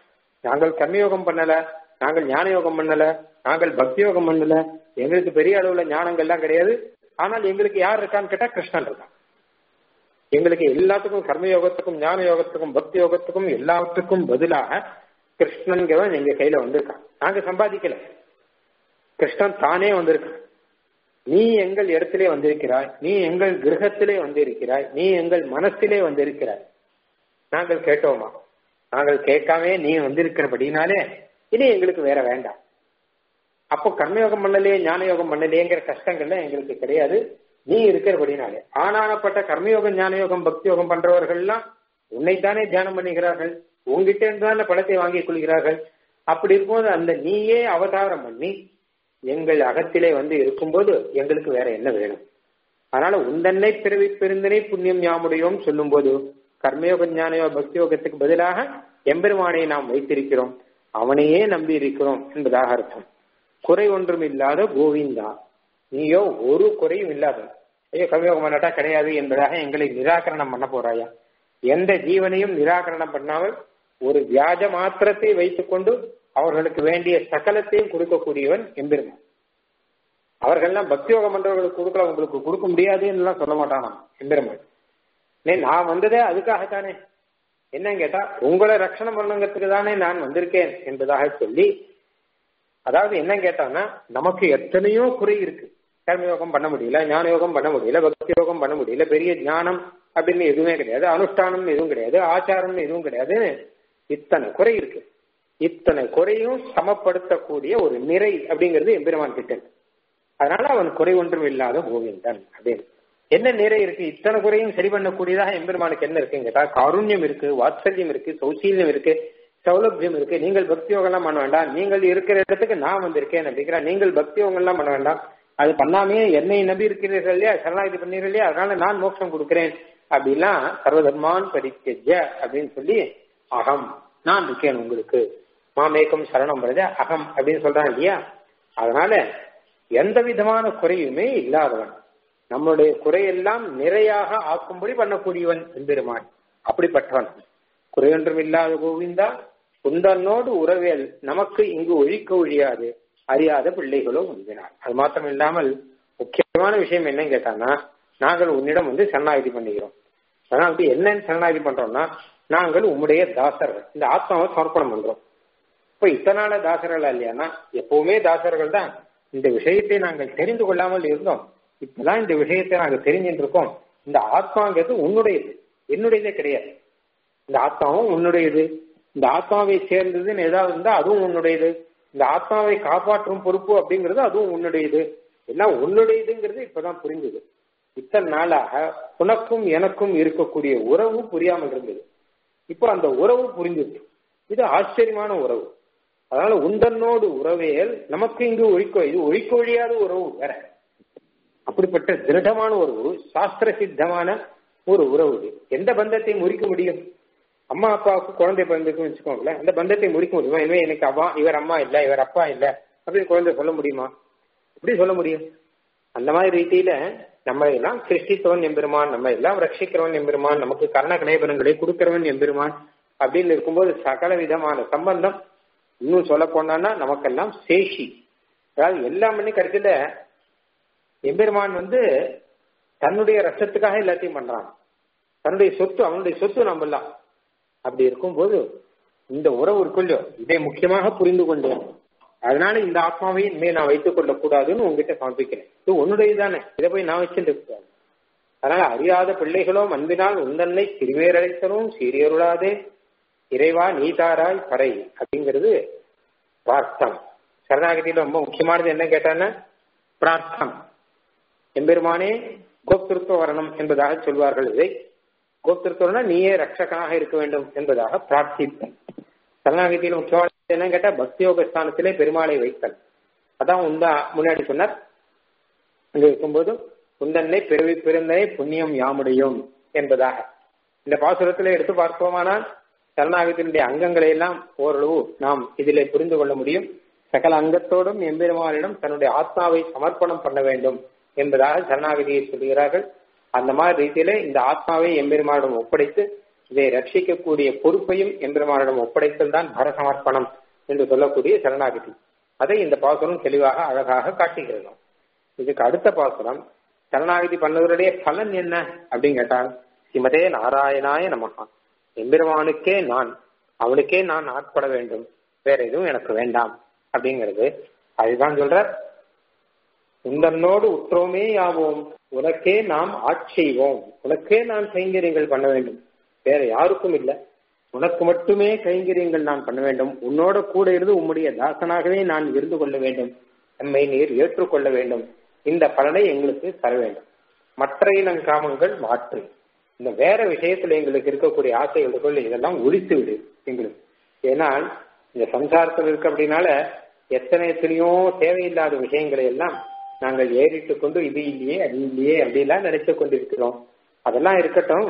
நாங்கள் கர்மயோகம் பண்ணல நாங்கள் ஞான யோகம் பண்ணல நாங்கள் பக்தி யோகம் பண்ணல எங்களுக்கு பெரிய அளவுல ஞானங்கள்லாம் கிடையாது ஆனால் எங்களுக்கு யார் இருக்கான்னு கேட்டா கிருஷ்ணன் இருக்கான் எங்களுக்கு எல்லாத்துக்கும் கர்ம யோகத்துக்கும் ஞான யோகத்துக்கும் பக்தி யோகத்துக்கும் எல்லாத்துக்கும் பதிலாக கிருஷ்ணன்கிறவன் எங்க கையில வந்திருக்கான் நாங்க சம்பாதிக்கல கிருஷ்ணன் தானே வந்திருக்கான் நீ எங்கள் இடத்திலே வந்திருக்கிறாய் நீ எங்கள் கிரகத்திலே வந்திருக்கிறாய் நீ எங்கள் மனசிலே வந்திருக்கிறாய் நாங்கள் கேட்டோமா நாங்கள் கேட்காமே நீ வந்திருக்கிறபடினாலே இனி எங்களுக்கு வேற வேண்டாம் அப்போ கர்மயோகம் பண்ணலையே ஞான யோகம் பண்ணலையேங்கிற கஷ்டங்கள்ல எங்களுக்கு கிடையாது நீ இருக்கிறபடினாலே ஆனானப்பட்ட கர்மயோகம் ஞான யோகம் பக்தி யோகம் பண்றவர்கள்லாம் உன்னைத்தானே தியானம் பண்ணுகிறார்கள் உங்ககிட்ட இருந்து தானே படத்தை வாங்கிக் கொள்கிறார்கள் அப்படி இருக்கும்போது அந்த நீயே அவதாரம் பண்ணி எங்கள் அகத்திலே வந்து இருக்கும்போது எங்களுக்கு வேற என்ன வேணும் அதனால உந்தன்னை பிறவி பெருந்தனை புண்ணியம் யாமுடையோம் சொல்லும் போது கர்மயோக ஞானயோ பக்தி யோகத்துக்கு பதிலாக எம்பெருமானை நாம் வைத்திருக்கிறோம் அவனையே நம்பி இருக்கிறோம் என்பதாக அர்த்தம் குறை ஒன்றும் இல்லாத கோவிந்தா நீயோ ஒரு குறையும் இல்லாத ஐயோ கர்மயோகம் பண்ணட்டா கிடையாது என்பதாக எங்களை நிராகரணம் பண்ண போறாயா எந்த ஜீவனையும் நிராகரணம் பண்ணாமல் ஒரு வியாஜ மாத்திரத்தை வைத்துக்கொண்டு அவர்களுக்கு வேண்டிய சகலத்தையும் கொடுக்கக்கூடியவன் எம்பெருமான் அவர்கள்லாம் பக்தி யோகம் பண்றவர்களுக்கு கொடுக்கல உங்களுக்கு கொடுக்க முடியாதுன்னு சொல்ல மாட்டானாம் எம்பெருமான் நான் வந்ததே அதுக்காகத்தானே என்ன கேட்டா உங்களை ரட்சணம் பண்ணுங்கிறதுக்கு தானே நான் வந்திருக்கேன் என்பதாக சொல்லி அதாவது என்ன கேட்டான்னா நமக்கு எத்தனையோ குறை இருக்கு கர்மயோகம் பண்ண முடியல ஞான யோகம் பண்ண முடியல பக்தி யோகம் பண்ண முடியல பெரிய ஞானம் அப்படின்னு எதுவுமே கிடையாது அனுஷ்டானம்னு எதுவும் கிடையாது ஆச்சாரம்னு எதுவும் கிடையாது இத்தனை குறை இருக்கு இத்தனை குறையும் சமப்படுத்தக்கூடிய ஒரு நிறை அப்படிங்கிறது எம்பெருமான் கிட்ட அதனால அவன் குறை ஒன்றும் இல்லாத கோவிந்தன் அப்படின்னு என்ன நிறை இருக்கு இத்தனை குறையும் சரி பண்ணக்கூடியதாக எம்பெருமானுக்கு என்ன இருக்குன்னு கேட்டா காருண்யம் இருக்கு வாத்சல்யம் இருக்கு சௌசீல்யம் இருக்கு சௌலபியம் இருக்கு நீங்கள் பக்தி யோகம் எல்லாம் பண்ண வேண்டாம் நீங்கள் இருக்கிற இடத்துக்கு நான் வந்திருக்கேன் அப்படிங்கிற நீங்கள் பக்தி யோகம் எல்லாம் பண்ண வேண்டாம் அது பண்ணாமே என்னை நம்பி இருக்கிறீர்கள் இல்லையா சரணாகதி பண்ணீர்கள் இல்லையா அதனால நான் மோட்சம் கொடுக்கிறேன் அப்படிலாம் சர்வதர்மான் பரித்தெஜ அப்படின்னு சொல்லி அகம் நான் இருக்கேன் உங்களுக்கு மாமேக்கம் சரணம் வருது அகம் அப்படின்னு சொல்றான் இல்லையா அதனால எந்த விதமான குறையுமே இல்லாதவன் நம்மளுடைய குறையெல்லாம் நிறையாக ஆக்கும்படி பண்ணக்கூடியவன் எம்பெருமான் அப்படிப்பட்டவன் குறையொன்றும் இல்லாத கோவிந்தா குந்தனோடு உறவேல் நமக்கு இங்கு ஒழிக்க ஒழியாது அறியாத பிள்ளைகளும் வந்தினார் அது மாத்திரம் இல்லாமல் முக்கியமான விஷயம் என்னன்னு கேட்டான்னா நாங்கள் உன்னிடம் வந்து சரணாகதி பண்ணுகிறோம் சரணாகதி என்னன்னு சரணாகதி பண்றோம்னா நாங்கள் உம்முடைய தாசர்கள் இந்த ஆத்மாவை சமர்ப்பணம் பண்றோம் இப்ப இத்தனால தாசர்கள் இல்லையானா எப்பவுமே தாசர்கள் தான் இந்த விஷயத்தை நாங்கள் தெரிந்து கொள்ளாமல் இருந்தோம் இப்பதான் இந்த விஷயத்தை நாங்கள் தெரிஞ்சுட்டு இருக்கோம் இந்த ஆத்மாங்கிறது உன்னுடையது என்னுடையதே கிடையாது இந்த ஆத்மாவும் உன்னுடையது இந்த ஆத்மாவை சேர்ந்ததுன்னு ஏதாவது இருந்தா அதுவும் உன்னுடையது இந்த ஆத்மாவை காப்பாற்றும் பொறுப்பு அப்படிங்கிறது அதுவும் உன்னுடையது எல்லாம் உன்னுடையதுங்கிறது இப்பதான் புரிஞ்சுது இத்தனை நாளாக உனக்கும் எனக்கும் இருக்கக்கூடிய உறவு புரியாமல் இருந்தது இப்போ அந்த உறவு புரிஞ்சுது இது ஆச்சரியமான உறவு அதனால உந்தன்னோடு உறவேல் நமக்கு இங்கு ஒழிக்க இது ஒழிக்க ஒழியாத உறவு வேற அப்படிப்பட்ட திருடமான உறவு சாஸ்திர சித்தமான ஒரு உறவு இது எந்த பந்தத்தை முறிக்க முடியும் அம்மா அப்பாவுக்கு குழந்தை பிறந்திருக்குன்னு வச்சுக்கோங்களேன் அந்த பந்தத்தை முறிக்க முடியுமா இனிமே எனக்கு அம்மா இவர் அம்மா இல்ல இவர் அப்பா இல்ல அப்படின்னு குழந்தை சொல்ல முடியுமா எப்படி சொல்ல முடியும் அந்த மாதிரி ரீதியில நம்ம எல்லாம் சிருஷ்டித்தவன் எம்பெருமான் நம்ம எல்லாம் ரட்சிக்கிறவன் எம்பெருமான் நமக்கு கர்ண கணேபரங்களை கொடுக்கிறவன் எம்பெருமான் அப்படின்னு இருக்கும்போது சகல விதமான சம்பந்தம் இன்னும் சொல்ல போனா நமக்கெல்லாம் சேஷி அதாவது எல்லாம் பண்ணி கடைசியில எம்பெருமான் வந்து தன்னுடைய ரசத்துக்காக எல்லாத்தையும் பண்றான் தன்னுடைய சொத்து அவனுடைய சொத்து நம்மலாம் அப்படி இருக்கும்போது இந்த உறவு இருக்குள்ளோ இதை முக்கியமாக புரிந்து கொண்டேன் அதனால இந்த ஆத்மாவை இனிமே நான் வைத்துக் கொள்ள கூடாதுன்னு உங்ககிட்ட சமர்ப்பிக்கிறேன் இது உன்னுடைய தானே இதை போய் நான் வச்சுட்டு கூடாது அதனால அறியாத பிள்ளைகளோ அன்பினால் உந்தன்னை திருவேரழைத்தனும் சீரியருளாதே இறைவா நீதாராய் பறை அப்படிங்கிறது பிரார்த்தம் சரணாகதியில ரொம்ப முக்கியமானது என்ன கேட்டான்னா பிரார்த்தம் எம்பெருமானே கோப்திருத்துவ வரணும் என்பதாக சொல்வார்கள் இதை கோப்திருத்துவம்னா நீயே ரட்சகனாக இருக்க வேண்டும் என்பதாக பிரார்த்தித்தல் சரணாகதியில் முக்கியமான என்ன கேட்டா பக்தியோக ஸ்தானத்திலே பெருமாளை வைத்தல் அதான் உந்தா முன்னாடி சொன்னார் அங்க இருக்கும்போது உந்தன்னை பிறவி பிறந்தனை புண்ணியம் யாமுடையும் என்பதாக இந்த பாசுரத்திலே எடுத்து பார்த்தோமானால் சரணாகத்தினுடைய அங்கங்களை எல்லாம் ஓரளவு நாம் இதிலே புரிந்து கொள்ள முடியும் சகல அங்கத்தோடும் எம்பெருமானிடம் தன்னுடைய ஆத்மாவை சமர்ப்பணம் பண்ண வேண்டும் என்பதாக சரணாகதியை சொல்கிறார்கள் அந்த மாதிரி ரீதியில இந்த ஆத்மாவை எம்பெருமானிடம் ஒப்படைத்து இதை ரட்சிக்கக்கூடிய பொறுப்பையும் எம்பெருமானிடம் ஒப்படைத்தல் தான் பரசமர்ப்பணம் என்று சொல்லக்கூடிய சரணாகதி அதை இந்த பாசுரம் தெளிவாக அழகாக காட்டுகிறது இதுக்கு அடுத்த பாசுரம் சரணாகதி பண்ணவருடைய பலன் என்ன அப்படின்னு கேட்டால் சிமதே நாராயணாய நமகா எம்பெருமானுக்கே நான் அவனுக்கே நான் ஆட்பட வேண்டும் வேற எதுவும் எனக்கு வேண்டாம் அப்படிங்கிறது அதுதான் சொல்ற உந்தன்னோடு உற்றோமே யாவோம் உனக்கே நாம் ஆட்செய்வோம் உனக்கே நான் கைங்கரியங்கள் பண்ண வேண்டும் வேற யாருக்கும் இல்லை உனக்கு மட்டுமே கைங்கரியங்கள் நான் பண்ண வேண்டும் உன்னோட கூட இருந்து உம்முடைய தாசனாகவே நான் இருந்து கொள்ள வேண்டும் நம்மை நீர் ஏற்றுக்கொள்ள வேண்டும் இந்த பலனை எங்களுக்கு தர வேண்டும் மற்ற இனங்காமங்கள் மாற்று இந்த வேற விஷயத்துல எங்களுக்கு இருக்கக்கூடிய ஆசைகளுக்குள் இதெல்லாம் ஒழித்து விடு எங்களுக்கு ஏன்னால் இந்த சம்சாரத்தில் இருக்கு அப்படின்னால எத்தனை எத்தனையோ தேவையில்லாத விஷயங்களை எல்லாம் நாங்கள் ஏறிட்டு கொண்டு இது இல்லையே அது இல்லையே அப்படிலாம் நினைச்சு கொண்டிருக்கிறோம் அதெல்லாம் இருக்கட்டும்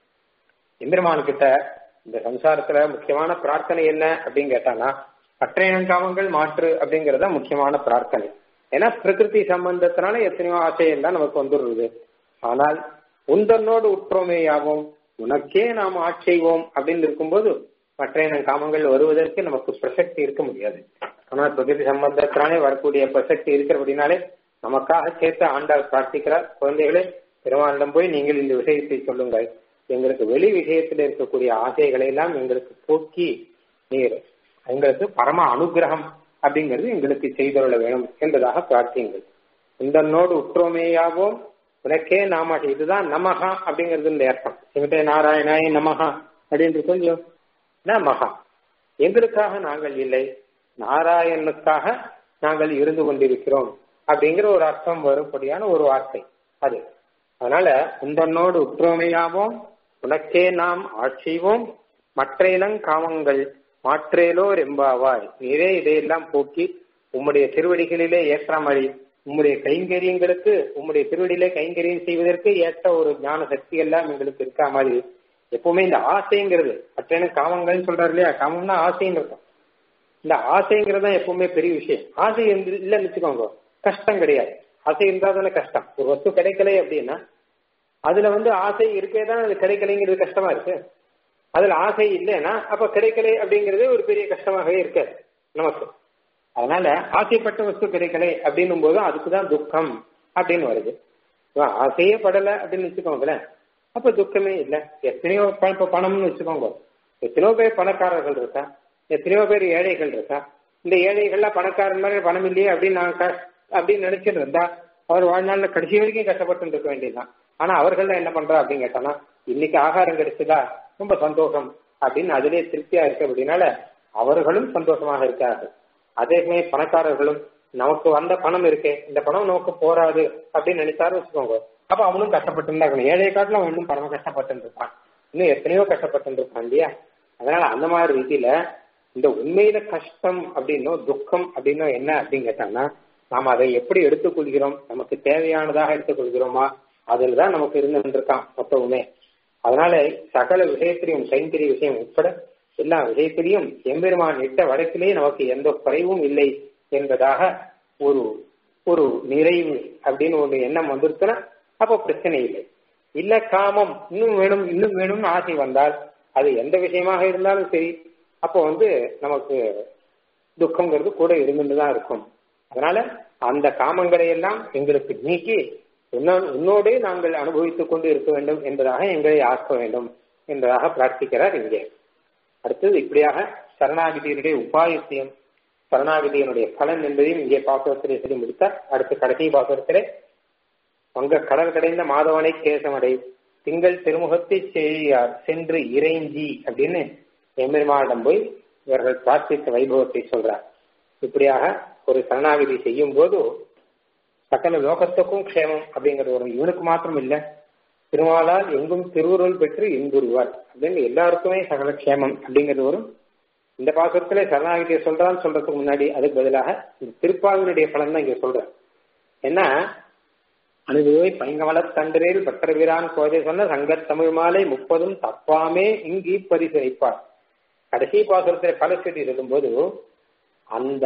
எம்பெருமான் கிட்ட இந்த சம்சாரத்துல முக்கியமான பிரார்த்தனை என்ன அப்படின்னு கேட்டானா பற்றையங்காமங்கள் மாற்று அப்படிங்கறத முக்கியமான பிரார்த்தனை ஏன்னா பிரகிருதி சம்பந்தத்தினால எத்தனையோ ஆசையெல்லாம் நமக்கு வந்துடுறது ஆனால் உந்தன்னோடு உற்றோமேயாகும் உனக்கே நாம் ஆட்செய்வோம் அப்படின்னு இருக்கும்போது மற்ற காமங்கள் வருவதற்கு நமக்கு பிரசக்தி இருக்க முடியாது ஆனால் பிரகிருதி சம்பந்தத்தினாலே வரக்கூடிய பிரசக்தி இருக்கிறபடினாலே நமக்காக சேர்த்து ஆண்டாள் பிரார்த்திக்கிறார் குழந்தைகளே பெருமானிடம் போய் நீங்கள் இந்த விஷயத்தை சொல்லுங்கள் எங்களுக்கு வெளி விஷயத்தில் இருக்கக்கூடிய ஆசைகளை எல்லாம் எங்களுக்கு போக்கி நீர் எங்களுக்கு பரம அனுகிரகம் அப்படிங்கிறது எங்களுக்கு செய்தருள வேணும் என்பதாக பிரார்த்தியுங்கள் இந்தன்னோடு உற்றோமேயாவோம் உனக்கே நாம இதுதான் நமகா அப்படிங்கிறது இந்த அர்த்தம் சிவத்தே நாராயணாய நமகா அப்படின்னு கொஞ்சம் நமகா எங்களுக்காக நாங்கள் இல்லை நாராயணனுக்காக நாங்கள் இருந்து கொண்டிருக்கிறோம் அப்படிங்கிற ஒரு அர்த்தம் வரும்படியான ஒரு வார்த்தை அது அதனால உந்தன்னோடு உற்றோமையாவோம் உனக்கே நாம் ஆட்சிவோம் மற்ற இனங்காமங்கள் மாற்றேலோ ரெம்பாவாய் நீரே இதையெல்லாம் போக்கி உம்முடைய திருவடிகளிலே ஏற்ற மாதிரி உம்முடைய கைங்கரியங்களுக்கு உம்முடைய திருவடியிலே கைங்கரியம் செய்வதற்கு ஏற்ற ஒரு ஞான சக்தி எல்லாம் எங்களுக்கு இருக்கா மாதிரி எப்பவுமே இந்த ஆசைங்கிறது மற்ற காமங்கள்னு சொல்றாரு இல்லையா காமம்னா ஆசைன்னு இருக்கும் இந்த ஆசைங்கிறது தான் எப்பவுமே பெரிய விஷயம் ஆசை இல்லைன்னு வச்சுக்கோங்க கஷ்டம் கிடையாது ஆசை இருந்தா தானே கஷ்டம் ஒரு வஸ்து கிடைக்கல அப்படின்னா அதுல வந்து ஆசை இருக்கே தான் அது கிடைக்கலைங்கிறது கஷ்டமா இருக்கு அதுல ஆசை இல்லைன்னா அப்ப கிடைக்கலை அப்படிங்கறதே ஒரு பெரிய கஷ்டமாகவே இருக்காது நமக்கு அதனால ஆசைப்பட்ட வஸ்து கிடைக்கலை அப்படின்னும் போது அதுக்குதான் துக்கம் அப்படின்னு வருது ஆசையே படலை அப்படின்னு வச்சுக்கோங்களேன் அப்ப துக்கமே இல்லை எத்தனையோ இப்ப பணம்னு வச்சுக்கோங்க எத்தனையோ பேர் பணக்காரர்கள் இருக்கா எத்தனையோ பேர் ஏழைகள் இருக்கா இந்த ஏழைகள்லாம் பணக்காரன் மாதிரி பணம் இல்லையே அப்படின்னு நான் அப்படின்னு நினைச்சிட்டு இருந்தா அவர் வாழ்நாள்ல கடைசி வரைக்கும் கஷ்டப்பட்டு இருக்க வேண்டியதுதான் ஆனா அவர்கள் என்ன பண்றா அப்படின்னு கேட்டானா இன்னைக்கு ஆகாரம் கிடைச்சதா ரொம்ப சந்தோஷம் அப்படின்னு அதிலே திருப்தியா இருக்கு அப்படின்னால அவர்களும் சந்தோஷமாக இருக்கார்கள் அதே சமயம் பணக்காரர்களும் நமக்கு வந்த பணம் இருக்கே இந்த பணம் நமக்கு போராது அப்படின்னு நினைச்சாரு வச்சுக்கோங்க அப்ப அவனும் கஷ்டப்பட்டு இருக்கணும் ஏழை காட்டில் அவன் இன்னும் பரம கஷ்டப்பட்டு இருப்பான் இன்னும் எத்தனையோ கஷ்டப்பட்டு இருப்பான் இல்லையா அதனால அந்த மாதிரி ரீதியில இந்த உண்மையில கஷ்டம் அப்படின்னோ துக்கம் அப்படின்னோ என்ன அப்படின்னு கேட்டாங்கன்னா நாம் அதை எப்படி எடுத்துக்கொள்கிறோம் நமக்கு தேவையானதாக எடுத்துக்கொள்கிறோமா அதில் தான் நமக்கு இருந்துருக்கான் மொத்தமுமே அதனால சகல விஷயத்திலையும் கைங்கரிய விஷயம் உட்பட எல்லா விஷயத்திலையும் எம்பெருமான் இட்ட வழக்கிலே நமக்கு எந்த குறைவும் இல்லை என்பதாக ஒரு ஒரு நிறைவு அப்படின்னு ஒரு எண்ணம் வந்துருச்சுன்னா அப்போ பிரச்சனை இல்லை இல்ல காமம் இன்னும் வேணும் இன்னும் வேணும்னு ஆசை வந்தால் அது எந்த விஷயமாக இருந்தாலும் சரி அப்போ வந்து நமக்கு துக்கங்கிறது கூட இருந்துட்டு தான் இருக்கும் அதனால அந்த காமங்களை எல்லாம் எங்களுக்கு நீக்கி உன்னோடே நாங்கள் அனுபவித்துக் கொண்டு இருக்க வேண்டும் என்பதாக எங்களை ஆக்க வேண்டும் என்பதாக பிரார்த்திக்கிறார் இங்கே அடுத்தது இப்படியாக சரணாகிதியினுடைய உபாயத்தையும் சரணாகிதியினுடைய பலன் என்பதையும் இங்கே பாசுரத்திலே சொல்லி முடித்தார் அடுத்து கடைசி பாசுரத்திலே வங்க கடல் கடைந்த மாதவனை கேசமடை திங்கள் திருமுகத்தை செய்யார் சென்று இறைஞ்சி அப்படின்னு எம்பெருமானிடம் போய் இவர்கள் பிரார்த்தித்த வைபவத்தை சொல்றார் இப்படியாக ஒரு சரணாகிதி செய்யும் போது சகல லோகத்துக்கும் க்ஷேமம் அப்படிங்கிறது வரும் இவனுக்கு மாத்திரம் இல்ல திருமாலால் எங்கும் திருவுருள் பெற்று இன்புறுவார் அப்படின்னு எல்லாருக்குமே சகல க்ஷேமம் அப்படிங்கிறது வரும் இந்த பாசுரத்துல சரணாகிதியை சொல்றான்னு சொல்றதுக்கு முன்னாடி அதுக்கு பதிலாக இந்த திருப்பாவினுடைய பலன் தான் இங்க சொல்றேன் ஏன்னா அனுபவி பைங்கமல தண்டரில் பட்டர்வீரான் கோதை சொன்ன சங்கத் தமிழ் மாலை முப்பதும் தப்பாமே இங்கி பரிசளிப்பார் கடைசி பாசுரத்தை பலஸ்திதி சொல்லும்போது அந்த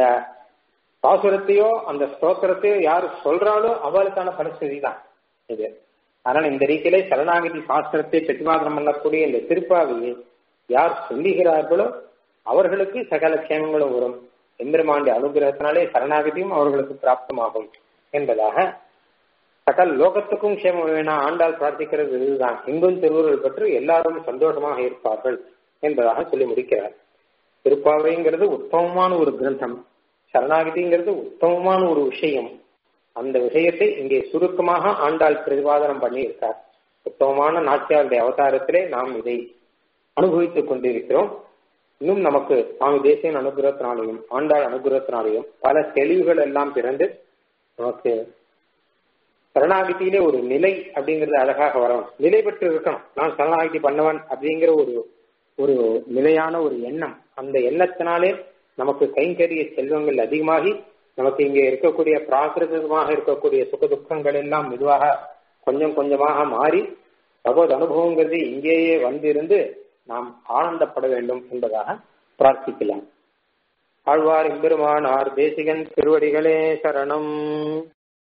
பாசுரத்தையோ அந்த ஸ்தோத்திரத்தையோ யார் சொல்றாலோ அவளுக்கான பரிஸ்திதி தான் இது அதனால இந்த ரீதியிலே சரணாகதி சாஸ்திரத்தை பிரதிபாதனம் பண்ணக்கூடிய இந்த திருப்பாவையை யார் சொல்லுகிறார்களோ அவர்களுக்கு சகல க்ஷேமங்களும் வரும் எம்பெருமாண்டி அனுகிரகத்தினாலே சரணாகதியும் அவர்களுக்கு பிராப்தமாகும் என்பதாக சகல் லோகத்துக்கும் க்ஷேமம் வேணா ஆண்டால் பிரார்த்திக்கிறது இதுதான் எங்கும் திருவுருள் பற்றி எல்லாரும் சந்தோஷமாக இருப்பார்கள் என்பதாக சொல்லி முடிக்கிறார் திருப்பாவைங்கிறது உத்தமமான ஒரு கிரந்தம் சரணாகதிங்கிறது உத்தமமான ஒரு விஷயம் அந்த விஷயத்தை இங்கே சுருக்கமாக ஆண்டாள் பிரதிபாதனம் பண்ணியிருக்கார் உத்தமமான நாச்சியாருடைய அவதாரத்திலே நாம் இதை அனுபவித்துக் கொண்டிருக்கிறோம் இன்னும் நமக்கு சுவாமி தேசியன் அனுகிரகத்தினாலையும் ஆண்டாள் அனுகிரகத்தினாலையும் பல தெளிவுகள் எல்லாம் பிறந்து நமக்கு சரணாகதியிலே ஒரு நிலை அப்படிங்கிறது அழகாக வரணும் நிலை பெற்று இருக்கணும் நான் சரணாகதி பண்ணவன் அப்படிங்கிற ஒரு ஒரு நிலையான ஒரு எண்ணம் அந்த எண்ணத்தினாலே நமக்கு கைங்கரிய செல்வங்கள் அதிகமாகி நமக்கு இங்கே இருக்கக்கூடிய பிராகிருதமாக இருக்கக்கூடிய சுக துக்கங்கள் எல்லாம் மெதுவாக கொஞ்சம் கொஞ்சமாக மாறி பகவத் அனுபவங்கிறது இங்கேயே வந்திருந்து நாம் ஆனந்தப்பட வேண்டும் என்பதாக பிரார்த்திக்கலாம் ஆழ்வார் எம்பெருமானார் தேசிகன் திருவடிகளே சரணம்